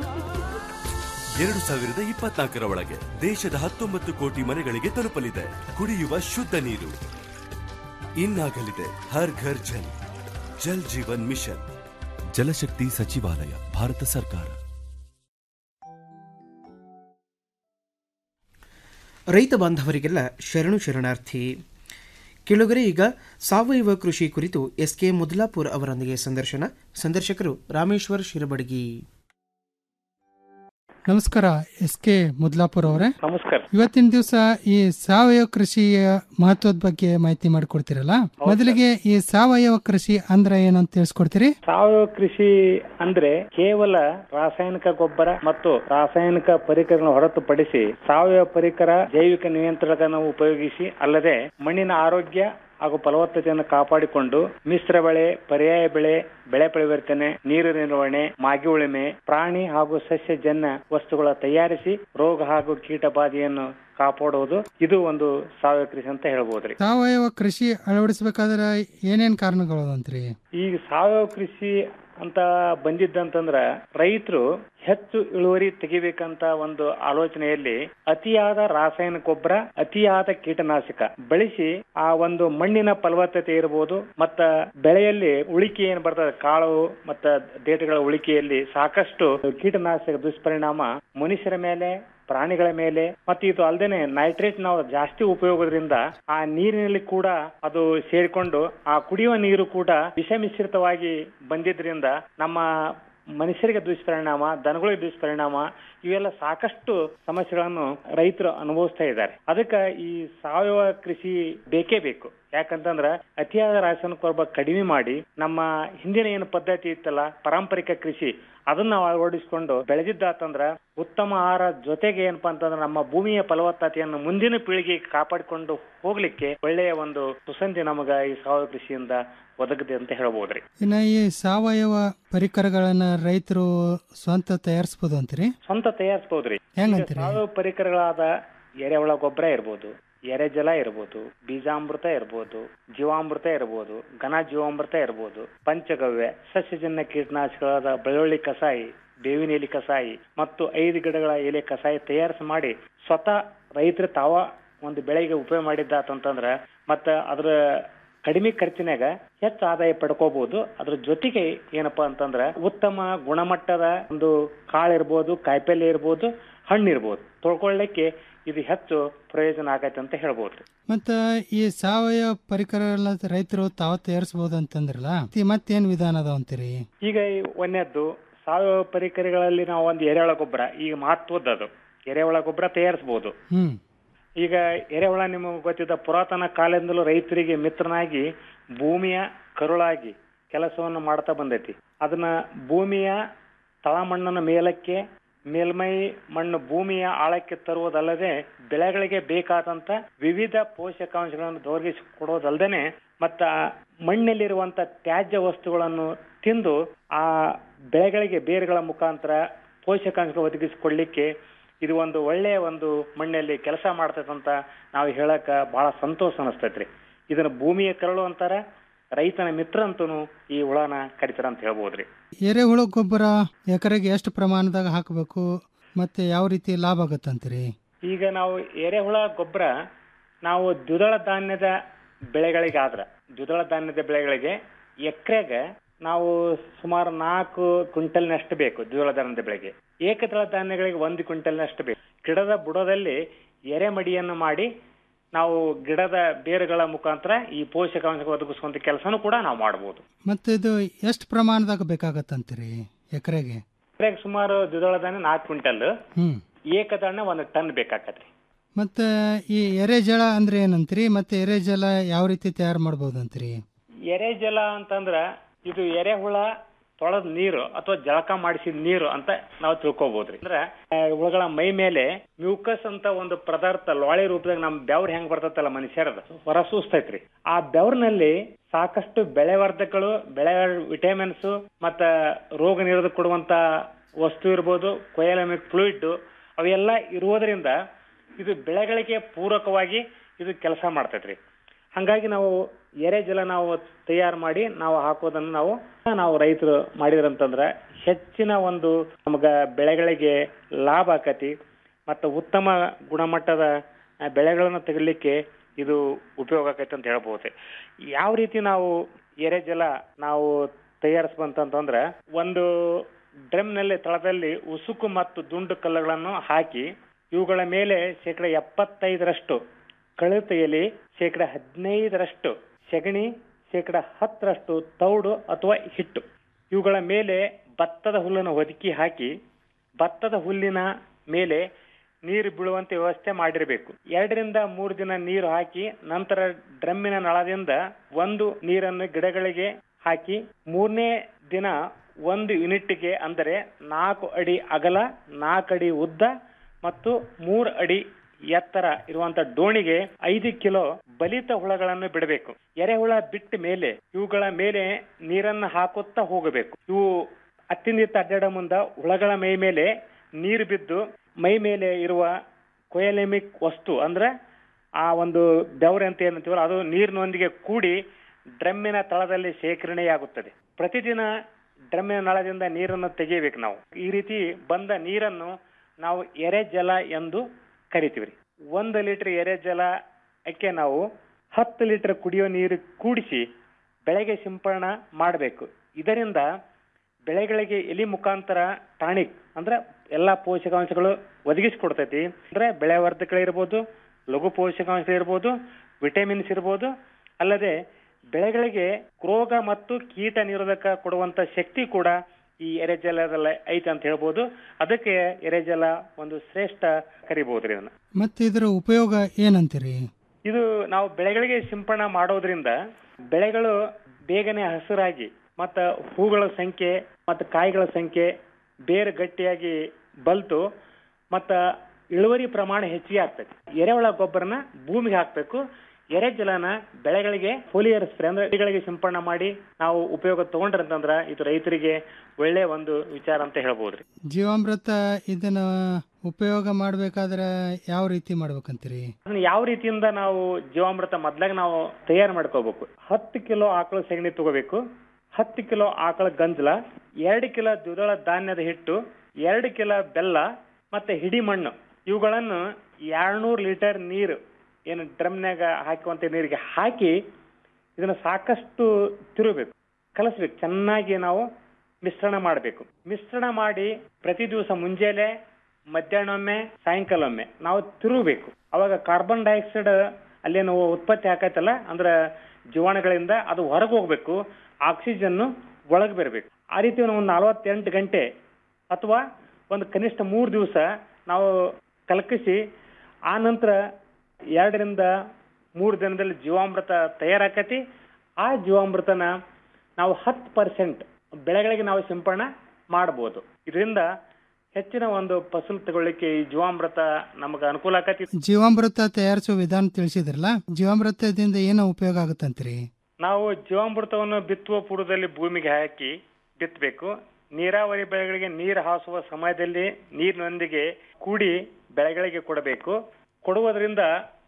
ಎರಡು ಸಾವಿರದ ಇಪ್ಪತ್ನಾಲ್ಕರ ಒಳಗೆ ದೇಶದ ಹತ್ತೊಂಬತ್ತು ಕೋಟಿ ಮನೆಗಳಿಗೆ ತಲುಪಲಿದೆ ಕುಡಿಯುವ ಶುದ್ಧ ನೀರು ಇನ್ನಾಗಲಿದೆ ಹರ್ ಘರ್ ಜಲ್ ಜಲ್ ಜೀವನ್ ಮಿಷನ್ ಜಲಶಕ್ತಿ ಸಚಿವಾಲಯ ಭಾರತ ಸರ್ಕಾರ ರೈತ ಬಾಂಧವರಿಗೆಲ್ಲ ಶರಣು ಶರಣಾರ್ಥಿ ಕೆಳಗರೆ ಈಗ ಸಾವಯವ ಕೃಷಿ ಕುರಿತು ಎಸ್ ಕೆ ಮುದ್ಲಾಪುರ್ ಅವರೊಂದಿಗೆ ಸಂದರ್ಶನ ಸಂದರ್ಶಕರು ರಾಮೇಶ್ವರ್ ಶಿರಬಡಗಿ ನಮಸ್ಕಾರ ಎಸ್ ಕೆ ಮುದ್ಲಾಪುರ್ ಅವರೇ ನಮಸ್ಕಾರ ಇವತ್ತಿನ ದಿವಸ ಈ ಸಾವಯವ ಕೃಷಿಯ ಮಹತ್ವದ ಬಗ್ಗೆ ಮಾಹಿತಿ ಮಾಡಿಕೊಡ್ತೀರಲ್ಲ ಮೊದಲಿಗೆ ಈ ಸಾವಯವ ಕೃಷಿ ಅಂದ್ರೆ ಏನು ಅಂತ ತಿಳಿಸ್ಕೊಡ್ತೀರಿ ಸಾವಯವ ಕೃಷಿ ಅಂದ್ರೆ ಕೇವಲ ರಾಸಾಯನಿಕ ಗೊಬ್ಬರ ಮತ್ತು ರಾಸಾಯನಿಕ ಪರಿಕರಗಳನ್ನು ಹೊರತುಪಡಿಸಿ ಸಾವಯವ ಪರಿಕರ ಜೈವಿಕ ನಿಯಂತ್ರಣಗಳನ್ನು ಉಪಯೋಗಿಸಿ ಅಲ್ಲದೆ ಮಣ್ಣಿನ ಆರೋಗ್ಯ ಹಾಗೂ ಫಲವತ್ತತೆಯನ್ನು ಕಾಪಾಡಿಕೊಂಡು ಮಿಶ್ರ ಬೆಳೆ ಪರ್ಯಾಯ ಬೆಳೆ ಬೆಳೆ ಪರಿವರ್ತನೆ ನೀರು ನಿರ್ವಹಣೆ ಮಾಗಿ ಉಳಿಮೆ ಪ್ರಾಣಿ ಹಾಗೂ ಸಸ್ಯಜನ್ಯ ವಸ್ತುಗಳ ತಯಾರಿಸಿ ರೋಗ ಹಾಗೂ ಕೀಟ ಬಾಧೆಯನ್ನು ಕಾಪಾಡುವುದು ಇದು ಒಂದು ಸಾವಯವ ಕೃಷಿ ಅಂತ ಹೇಳ್ಬೋದ್ರಿ ಸಾವಯವ ಕೃಷಿ ಅಳವಡಿಸಬೇಕಾದ್ರೆ ಏನೇನ್ ಕಾರಣಗಳು ಅಂತ್ರಿ ಈಗ ಸಾವಯವ ಕೃಷಿ ಅಂತ ಬಂದಿದ್ದಂತಂದ್ರ ರೈತರು ಹೆಚ್ಚು ಇಳುವರಿ ತೆಗಿಬೇಕಂತ ಒಂದು ಆಲೋಚನೆಯಲ್ಲಿ ಅತಿಯಾದ ರಾಸಾಯನಿಕ ಗೊಬ್ಬರ ಅತಿಯಾದ ಕೀಟನಾಶಕ ಬಳಸಿ ಆ ಒಂದು ಮಣ್ಣಿನ ಫಲವತ್ತತೆ ಇರಬಹುದು ಮತ್ತ ಬೆಳೆಯಲ್ಲಿ ಉಳಿಕೆ ಏನ್ ಬರ್ತದೆ ಕಾಳು ಮತ್ತ ದೇಟಗಳ ಉಳಿಕೆಯಲ್ಲಿ ಸಾಕಷ್ಟು ಕೀಟನಾಶಕ ದುಷ್ಪರಿಣಾಮ ಮನುಷ್ಯರ ಮೇಲೆ ಪ್ರಾಣಿಗಳ ಮೇಲೆ ಮತ್ತೆ ಇದು ಅಲ್ಲದೆ ನೈಟ್ರೇಟ್ ನಾವು ಜಾಸ್ತಿ ಉಪಯೋಗದಿಂದ ಆ ನೀರಿನಲ್ಲಿ ಕೂಡ ಅದು ಸೇರಿಕೊಂಡು ಆ ಕುಡಿಯುವ ನೀರು ಕೂಡ ವಿಷ ಮಿಶ್ರಿತವಾಗಿ ಬಂದಿದ್ರಿಂದ ನಮ್ಮ ಮನುಷ್ಯರಿಗೆ ದುಷ್ಪರಿಣಾಮ ದನಗಳಿಗೆ ದುಷ್ಪರಿಣಾಮ ಇವೆಲ್ಲ ಸಾಕಷ್ಟು ಸಮಸ್ಯೆಗಳನ್ನು ರೈತರು ಅನುಭವಿಸ್ತಾ ಇದ್ದಾರೆ ಅದಕ್ಕೆ ಈ ಸಾವಯವ ಕೃಷಿ ಬೇಕೇ ಬೇಕು ಯಾಕಂತಂದ್ರ ಅತಿಯಾದ ರಾಸಾಯನಿಕ ಗೊಬ್ಬರ ಕಡಿಮೆ ಮಾಡಿ ನಮ್ಮ ಹಿಂದಿನ ಏನು ಪದ್ಧತಿ ಇತ್ತಲ್ಲ ಪಾರಂಪರಿಕ ಕೃಷಿ ಅದನ್ನ ನಾವು ಅಳವಡಿಸಿಕೊಂಡು ಬೆಳೆದಿದ್ದಾತಂದ್ರ ಉತ್ತಮ ಆಹಾರ ಜೊತೆಗೆ ಏನಪ್ಪಾ ಅಂತಂದ್ರೆ ನಮ್ಮ ಭೂಮಿಯ ಫಲವತ್ತತೆಯನ್ನು ಮುಂದಿನ ಪೀಳಿಗೆಗೆ ಕಾಪಾಡಿಕೊಂಡು ಹೋಗ್ಲಿಕ್ಕೆ ಒಳ್ಳೆಯ ಒಂದು ಸುಸಂಧಿ ನಮಗ ಈ ಸಾವಯವ ಕೃಷಿಯಿಂದ ಒದಗದೆ ಅಂತ ಹೇಳ್ಬೋದ್ರಿ ಇನ್ನ ಈ ಸಾವಯವ ಪರಿಕರಗಳನ್ನ ರೈತರು ಸ್ವಂತ ತಯಾರಿಸಬಹುದು ಅಂತೀರಿ ಸ್ವಂತ ತಯಾರಿಸಬಹುದ್ರಿ ಹೆಂಗಂತೀರಿ? ಸಾವಯವ ಪರಿಕರಗಳಾದ ಎರೆಹುಳ ಗೊಬ್ಬರ ಇರ್ಬೋದು ಎರೆಜಲ ಇರ್ಬೋದು ಬೀಜಾಮೃತ ಇರ್ಬೋದು ಜೀವಾಮೃತ ಇರ್ಬೋದು ಘನ ಜೀವಾಮೃತ ಇರ್ಬೋದು ಪಂಚಗವ್ಯ ಸಸ್ಯಜನ್ಯ ಕೀಟನಾಶಕಗಳಾದ ಬೆಳ್ಳುಳ್ಳಿ ಕಸಾಯಿ ಬೇವಿನ ಎಲೆ ಕಸಾಯಿ ಮತ್ತು ಐದು ಗಿಡಗಳ ಎಲೆ ಕಸಾಯಿ ತಯಾರಿಸಿ ಮಾಡಿ ಸ್ವತಃ ರೈತರು ತಾವ ಒಂದು ಬೆಳೆಗೆ ಉಪಯೋಗ ಮಾಡಿದ್ದಾತಂತಂದ್ರ ಮತ್ತ ಅದ್ರ ಕಡಿಮೆ ಖರ್ಚಿನಾಗ ಹೆಚ್ಚು ಆದಾಯ ಪಡ್ಕೋಬಹುದು ಅದ್ರ ಜೊತೆಗೆ ಏನಪ್ಪಾ ಅಂತಂದ್ರ ಉತ್ತಮ ಗುಣಮಟ್ಟದ ಒಂದು ಕಾಳಿರ್ಬೋದು ಕಾಯಿಪಲ್ಯ ಇರ್ಬೋದು ಹಣ್ಣು ಇರ್ಬೋದು ತೊಳ್ಕೊಳ್ಳಿಕ್ಕೆ ಇದು ಹೆಚ್ಚು ಪ್ರಯೋಜನ ಆಗೈತೆ ಅಂತ ಹೇಳ್ಬೋದು ಮತ್ತ ಈ ಸಾವಯವ ಪರಿಕರ ರೈತರು ತಾವ ತಯಾರಿಸಬಹುದು ಅಂತಂದ್ರಲ್ಲ ಈ ಮತ್ತೇನ್ ವಿಧಾನ ಅದಾವ ಅಂತೀರಿ ಈಗ ಈ ಒಂದನೇದ್ದು ಸಾವಯವ ಪರಿಕರಗಳಲ್ಲಿ ನಾವು ಒಂದು ಎರೆಹುಳ ಗೊಬ್ಬರ ಈಗ ಮಹತ್ವದ್ದದು ಎರೆಹುಳ ಗೊಬ್ಬರ ತಯಾರಿಸಬಹುದು ಹ್ಮ್ ಈಗ ಎರೆಹುಳ ನಿಮಗೆ ಗೊತ್ತಿದ್ದ ಪುರಾತನ ಕಾಲದಿಂದಲೂ ರೈತರಿಗೆ ಮಿತ್ರನಾಗಿ ಭೂಮಿಯ ಕರುಳಾಗಿ ಕೆಲಸವನ್ನು ಮಾಡ್ತಾ ಬಂದೈತಿ ಅದನ್ನ ಭೂಮಿಯ ತಳಮಣ್ಣನ ಮೇಲಕ್ಕೆ ಮೇಲ್ಮೈ ಮಣ್ಣು ಭೂಮಿಯ ಆಳಕ್ಕೆ ತರುವುದಲ್ಲದೆ ಬೆಳೆಗಳಿಗೆ ಬೇಕಾದಂತ ವಿವಿಧ ಪೋಷಕಾಂಶಗಳನ್ನು ದೊರಕಿಸಿ ಕೊಡೋದಲ್ಲದೆ ಮತ್ತ ಆ ಮಣ್ಣಲ್ಲಿರುವಂತ ತ್ಯಾಜ್ಯ ವಸ್ತುಗಳನ್ನು ತಿಂದು ಆ ಬೆಳೆಗಳಿಗೆ ಬೇರುಗಳ ಮುಖಾಂತರ ಪೋಷಕಾಂಶ ಒದಗಿಸಿಕೊಡ್ಲಿಕ್ಕೆ ಇದು ಒಂದು ಒಳ್ಳೆಯ ಒಂದು ಮಣ್ಣಲ್ಲಿ ಕೆಲಸ ಮಾಡ್ತದಂತ ನಾವು ಹೇಳಕ ಬಹಳ ಸಂತೋಷ ಅನಿಸ್ತೈತ್ರಿ ಇದನ್ನ ಭೂಮಿಯ ಕರಳು ಅಂತಾರ ರೈತನ ಮಿತ್ರ ಅಂತೂ ಈ ಹುಳನ ಕರಿತಾರ ಅಂತ ಹೇಳ್ಬೋದ್ರಿ ಎರೆಹುಳ ಗೊಬ್ಬರ ಎಕರೆಗೆ ಎಷ್ಟು ಪ್ರಮಾಣದಾಗ ಹಾಕಬೇಕು ಮತ್ತೆ ಯಾವ ರೀತಿ ಲಾಭ ಆಗತ್ತಂತೀರಿ ಈಗ ನಾವು ಎರೆಹುಳ ಗೊಬ್ಬರ ನಾವು ದ್ವಿದಳ ಧಾನ್ಯದ ಬೆಳೆಗಳಿಗಾದ್ರ ದ್ವಿದಳ ಧಾನ್ಯದ ಬೆಳೆಗಳಿಗೆ ಎಕರೆಗೆ ನಾವು ಸುಮಾರು ನಾಲ್ಕು ಕ್ವಿಂಟಲ್ನಷ್ಟು ಬೇಕು ದ್ವಿದಳ ಧಾನ್ಯದ ಬೆಳೆಗೆ ಏಕದಳ ಧಾನ್ಯಗಳಿಗೆ ಒಂದು ಕ್ವಿಂಟಲ್ನಷ್ಟು ಬೇಕು ಗಿಡದ ಬುಡದಲ್ಲಿ ಎರೆಮಡಿಯನ್ನು ಮಾಡಿ ನಾವು ಗಿಡದ ಬೇರುಗಳ ಮುಖಾಂತರ ಈ ಪೋಷಕಾಂಶ ಒದಗಿಸುವಂತ ಕೆಲಸನೂ ಕೂಡ ನಾವು ಮಾಡಬಹುದು ಮತ್ತೆ ಇದು ಎಷ್ಟು ಪ್ರಮಾಣದಾಗ ಬೇಕಾಗತ್ತಂತೀರಿ ಎಕರೆಗೆ ಎಕರೆಗೆ ಸುಮಾರು ದ್ವಿದಳ ಧಾನ್ಯ ನಾಲ್ಕು ಕ್ವಿಂಟಲ್ ಹ್ಮ್ ಏಕದಳ ಒಂದು ಟನ್ ಬೇಕಾಕತ್ರಿ ಮತ್ತೆ ಈ ಎರೆಜಲ ಅಂದ್ರೆ ಏನಂತೀರಿ ಮತ್ತೆ ಎರೆಜಲ ಯಾವ ರೀತಿ ತಯಾರು ಮಾಡ್ಬೋದು ಅಂತೀರಿ ಎರೆಜಲ ಅಂತಂದ್ರ ಇದು ಎರೆಹುಳ ತೊಳೆದ ನೀರು ಅಥವಾ ಜಳಕ ಮಾಡಿಸಿದ ನೀರು ಅಂತ ನಾವು ತಿಳ್ಕೊಬಹುದ್ರಿ ಅಂದ್ರೆ ಆ, ಹುಳಗಳ ಮೈ ಮೇಲೆ ಮ್ಯೂಕಸ್ ಅಂತ ಒಂದು ಪದಾರ್ಥ ಲೋಳೆ ರೂಪದಾಗ ನಮ್ ಬೆವ್ರ ಹೆಂಗ್ ಬರ್ತೈತಲ್ಲ ಮನುಷ್ಯರದ ಹೊರ ಸೂಸ್ತೈತ್ರಿ ಆ ಬೆವ್ರಿನಲ್ಲಿ ಸಾಕಷ್ಟು ಬೆಳೆವರ್ಧಕಗಳು ಬೆಳೆ ವಿಟಮಿನ್ಸ್ ಮತ್ತ ರೋಗ ನಿರೋಧಕ ಕೊಡುವಂತ ವಸ್ತು ಇರ್ಬೋದು ಕೊಯಲಮಿಕ್ ಫ್ಲೂಯಿಡ್ ಅವೆಲ್ಲ ಇರುವುದರಿಂದ ಇದು ಬೆಳೆಗಳಿಗೆ ಪೂರಕವಾಗಿ ಇದು ಕೆಲಸ ಮಾಡ್ತೈತ್ರಿ ಹಂಗಾಗಿ ನಾವು ಎರೆ ಜಲ ನಾವು ತಯಾರು ಮಾಡಿ ನಾವು ಹಾಕೋದನ್ನು ನಾವು ನಾವು ರೈತರು ಮಾಡಿದ್ರಂತಂದ್ರ ಹೆಚ್ಚಿನ ಒಂದು ನಮಗ ಬೆಳೆಗಳಿಗೆ ಲಾಭ ಆಕತಿ ಮತ್ತು ಉತ್ತಮ ಗುಣಮಟ್ಟದ ಆ, ಬೆಳೆಗಳನ್ನು ತೆಗಿಲಿಕ್ಕೆ ಇದು ಉಪಯೋಗ ಆಕೈತೆ ಅಂತ ಹೇಳ್ಬೋದು ಯಾವ ರೀತಿ ನಾವು ಎರೆ ಜಲ ನಾವು ತಯಾರಿಸ್ಬಂತಂತಂದ್ರ ಒಂದು ಡ್ರಮ್ನಲ್ಲಿ ತಳದಲ್ಲಿ ಉಸುಕು ಮತ್ತು ದುಂಡು ಕಲ್ಲುಗಳನ್ನು ಹಾಕಿ ಇವುಗಳ ಮೇಲೆ ಶೇಕಡ ಎಪ್ಪತ್ತೈದರಷ್ಟು ಕಳುತ ಎಲೆ ಶೇಕಡ ಹದಿನೈದರಷ್ಟು ಸೆಗಣಿ ಶೇಕಡ ಹತ್ತರಷ್ಟು ತೌಡು ಅಥವಾ ಹಿಟ್ಟು ಇವುಗಳ ಮೇಲೆ ಭತ್ತದ ಹುಲ್ಲನ್ನು ಒದಕಿ ಹಾಕಿ ಭತ್ತದ ಹುಲ್ಲಿನ ಮೇಲೆ ನೀರು ಬೀಳುವಂತೆ ವ್ಯವಸ್ಥೆ ಮಾಡಿರಬೇಕು ಎರಡರಿಂದ ಮೂರು ದಿನ ನೀರು ಹಾಕಿ ನಂತರ ಡ್ರಮ್ಮಿನ ನಳದಿಂದ ಒಂದು ನೀರನ್ನು ಗಿಡಗಳಿಗೆ ಹಾಕಿ ಮೂರನೇ ದಿನ ಒಂದು ಯೂನಿಟ್ಗೆ ಅಂದರೆ ನಾಲ್ಕು ಅಡಿ ಅಗಲ ನಾಲ್ಕು ಅಡಿ ಉದ್ದ ಮತ್ತು ಮೂರು ಅಡಿ ಎತ್ತರ ಇರುವಂತ ಡೋಣಿಗೆ ಐದು ಕಿಲೋ ಬಲಿತ ಹುಳಗಳನ್ನು ಬಿಡಬೇಕು ಎರೆಹುಳ ಬಿಟ್ಟ ಮೇಲೆ ಇವುಗಳ ಮೇಲೆ ನೀರನ್ನು ಹಾಕುತ್ತಾ ಹೋಗಬೇಕು ಇವು ಅತ್ತಿಂದಿತ್ತ ಅಡ್ಡಾಡ ಮುಂದ ಹುಳಗಳ ಮೈ ಮೇಲೆ ನೀರು ಬಿದ್ದು ಮೈ ಮೇಲೆ ಇರುವ ಕೊಯಲೆಮಿಕ್ ವಸ್ತು ಅಂದ್ರೆ ಆ ಒಂದು ಬೆವರೆ ಅಂತ ಏನಂತೀವಲ್ಲ ಅದು ನೀರಿನೊಂದಿಗೆ ಕೂಡಿ ಡ್ರಮ್ಮಿನ ತಳದಲ್ಲಿ ಶೇಖರಣೆಯಾಗುತ್ತದೆ ಪ್ರತಿದಿನ ಡ್ರಮ್ಮಿನ ನಳದಿಂದ ನೀರನ್ನು ತೆಗೆಯಬೇಕು ನಾವು ಈ ರೀತಿ ಬಂದ ನೀರನ್ನು ನಾವು ಎರೆ ಜಲ ಎಂದು ಕರಿತೀವಿ ರೀ ಒಂದು ಲೀಟರ್ ಎರೆ ಜಲಕ್ಕೆ ನಾವು ಹತ್ತು ಲೀಟರ್ ಕುಡಿಯೋ ನೀರು ಕೂಡಿಸಿ ಬೆಳೆಗೆ ಸಿಂಪಡಣೆ ಮಾಡಬೇಕು ಇದರಿಂದ ಬೆಳೆಗಳಿಗೆ ಎಲಿ ಮುಖಾಂತರ ಟಾಣಿಕ್ ಅಂದ್ರೆ ಎಲ್ಲಾ ಪೋಷಕಾಂಶಗಳು ಒದಗಿಸಿಕೊಡ್ತೈತಿ ಅಂದ್ರೆ ಬೆಳೆ ವರ್ಧಕಗಳಿರ್ಬೋದು ಲಘು ಪೋಷಕಾಂಶಗಳಿರ್ಬೋದು ವಿಟಮಿನ್ಸ್ ಇರ್ಬೋದು ಅಲ್ಲದೆ ಬೆಳೆಗಳಿಗೆ ರೋಗ ಮತ್ತು ಕೀಟ ನಿರೋಧಕ ಕೊಡುವಂತ ಶಕ್ತಿ ಕೂಡ ಈ ಎರೆಜಲದಲ್ಲಿ ಐತೆ ಅಂತ ಹೇಳ್ಬೋದು ಅದಕ್ಕೆ ಎರೆಜಲ ಒಂದು ಶ್ರೇಷ್ಠ ಕರಿಬಹುದ್ರಿ ಅದನ್ನ ಮತ್ತೆ ಇದರ ಉಪಯೋಗ ಏನಂತೀರಿ ಇದು ನಾವು ಬೆಳೆಗಳಿಗೆ ಸಿಂಪಡಣೆ ಮಾಡೋದ್ರಿಂದ ಬೆಳೆಗಳು ಬೇಗನೆ ಹಸಿರಾಗಿ ಮತ್ತ ಹೂಗಳ ಸಂಖ್ಯೆ ಮತ್ತು ಕಾಯಿಗಳ ಸಂಖ್ಯೆ ಬೇರೆ ಗಟ್ಟಿಯಾಗಿ ಬಲ್ತು ಮತ್ತ ಇಳುವರಿ ಪ್ರಮಾಣ ಹೆಚ್ಚಿಗೆ ಆಗ್ತದೆ ಎರೆಹುಳ ಗೊಬ್ಬರನ ಭೂಮಿಗೆ ಹಾಕ್ಬೇಕು ಎರೆ ಜಲನ ಬೆಳೆಗಳಿಗೆ ಫೋಲಿಯರ್ ಸ್ಪ್ರೇ ಅಂದ್ರೆ ಬೆಳೆಗಳಿಗೆ ಸಿಂಪಡಣೆ ಮಾಡಿ ನಾವು ಉಪಯೋಗ ತಗೊಂಡ್ರಂತಂದ್ರ ಇದು ರೈತರಿಗೆ ಒಳ್ಳೆ ಒಂದು ವಿಚಾರ ಅಂತ ಹೇಳ್ಬೋದ್ರಿ ಜೀವಾಮೃತ ಇದನ್ನ ಉಪಯೋಗ ಮಾಡ್ಬೇಕಾದ್ರೆ ಯಾವ ರೀತಿ ಮಾಡ್ಬೇಕಂತೀರಿ ಅದನ್ನ ಯಾವ ರೀತಿಯಿಂದ ನಾವು ಜೀವಾಮೃತ ಮೊದ್ಲಾಗ ನಾವು ತಯಾರು ಮಾಡ್ಕೋಬೇಕು ಹತ್ತು ಕಿಲೋ ಆಕಳ ಸೆಗಣಿ ತಗೋಬೇಕು ಹತ್ತು ಕಿಲೋ ಆಕಳ ಗಂಜಲ ಎರಡು ಕಿಲೋ ದ್ವಿದಳ ಧಾನ್ಯದ ಹಿಟ್ಟು ಎರಡು ಕಿಲೋ ಬೆಲ್ಲ ಮತ್ತೆ ಹಿಡಿ ಮಣ್ಣು ಇವುಗಳನ್ನು ಎರಡ್ನೂರು ಲೀಟರ್ ನೀರು ಏನು ಡ್ರಮ್ನಾಗ ಹಾಕುವಂತ ನೀರಿಗೆ ಹಾಕಿ ಇದನ್ನ ಸಾಕಷ್ಟು ತಿರುಬೇಕು ಕಲಸ್ಬೇಕು ಚೆನ್ನಾಗಿ ನಾವು ಮಿಶ್ರಣ ಮಾಡಬೇಕು ಮಿಶ್ರಣ ಮಾಡಿ ಪ್ರತಿ ದಿವಸ ಮುಂಜಾನೆ ಮಧ್ಯಾಹ್ನ ಒಮ್ಮೆ ಸಾಯಂಕಾಲ ಒಮ್ಮೆ ನಾವು ತಿರುಗಬೇಕು ಅವಾಗ ಕಾರ್ಬನ್ ಡೈಆಕ್ಸೈಡ್ ಅಲ್ಲೇನು ಉತ್ಪತ್ತಿ ಆಕೈತಲ್ಲ ಅಂದ್ರ ಜೀವಾಣುಗಳಿಂದ ಅದು ಹೊರಗೆ ಹೋಗ್ಬೇಕು ಆಕ್ಸಿಜನ್ ಒಳಗೆ ಬರಬೇಕು ಆ ರೀತಿ ನಾವು ಒಂದು ನಲವತ್ತೆಂಟು ಗಂಟೆ ಅಥವಾ ಒಂದು ಕನಿಷ್ಠ ಮೂರು ದಿವಸ ನಾವು ಕಲಕಿಸಿ ಆ ನಂತರ ಎರಡರಿಂದ ಮೂರು ದಿನದಲ್ಲಿ ಜೀವಾಮೃತ ತಯಾರಾಕತಿ ಆ ಜೀವಾಮೃತನ ನಾವು ಹತ್ತು ಪರ್ಸೆಂಟ್ ಬೆಳೆಗಳಿಗೆ ನಾವು ಸಿಂಪಡಣೆ ಮಾಡಬಹುದು ಇದರಿಂದ ಹೆಚ್ಚಿನ ಒಂದು ಫಸಲು ತಗೊಳ್ಳಿಕ್ಕೆ ಈ ಜೀವಾಮೃತ ನಮಗೆ ಅನುಕೂಲ ಆಕತಿ ಜೀವಾಮೃತ ತಯಾರಿಸುವ ವಿಧಾನ ತಿಳಿಸಿದ್ರಲ್ಲ ಜೀವಾಮೃತದಿಂದ ಏನೋ ಉಪಯೋಗ ಆಗುತ್ತಂತೀರಿ ನಾವು ಜೀವಾಮೃತವನ್ನು ಬಿತ್ತುವ ಪೂರ್ವದಲ್ಲಿ ಭೂಮಿಗೆ ಹಾಕಿ ಬಿತ್ತಬೇಕು ನೀರಾವರಿ ಬೆಳೆಗಳಿಗೆ ನೀರು ಹಾಸುವ ಸಮಯದಲ್ಲಿ ನೀರಿನೊಂದಿಗೆ ಕೂಡಿ ಬೆಳೆಗಳಿಗೆ ಕೊಡಬೇಕು ಕೊಡುವುದರಿಂದ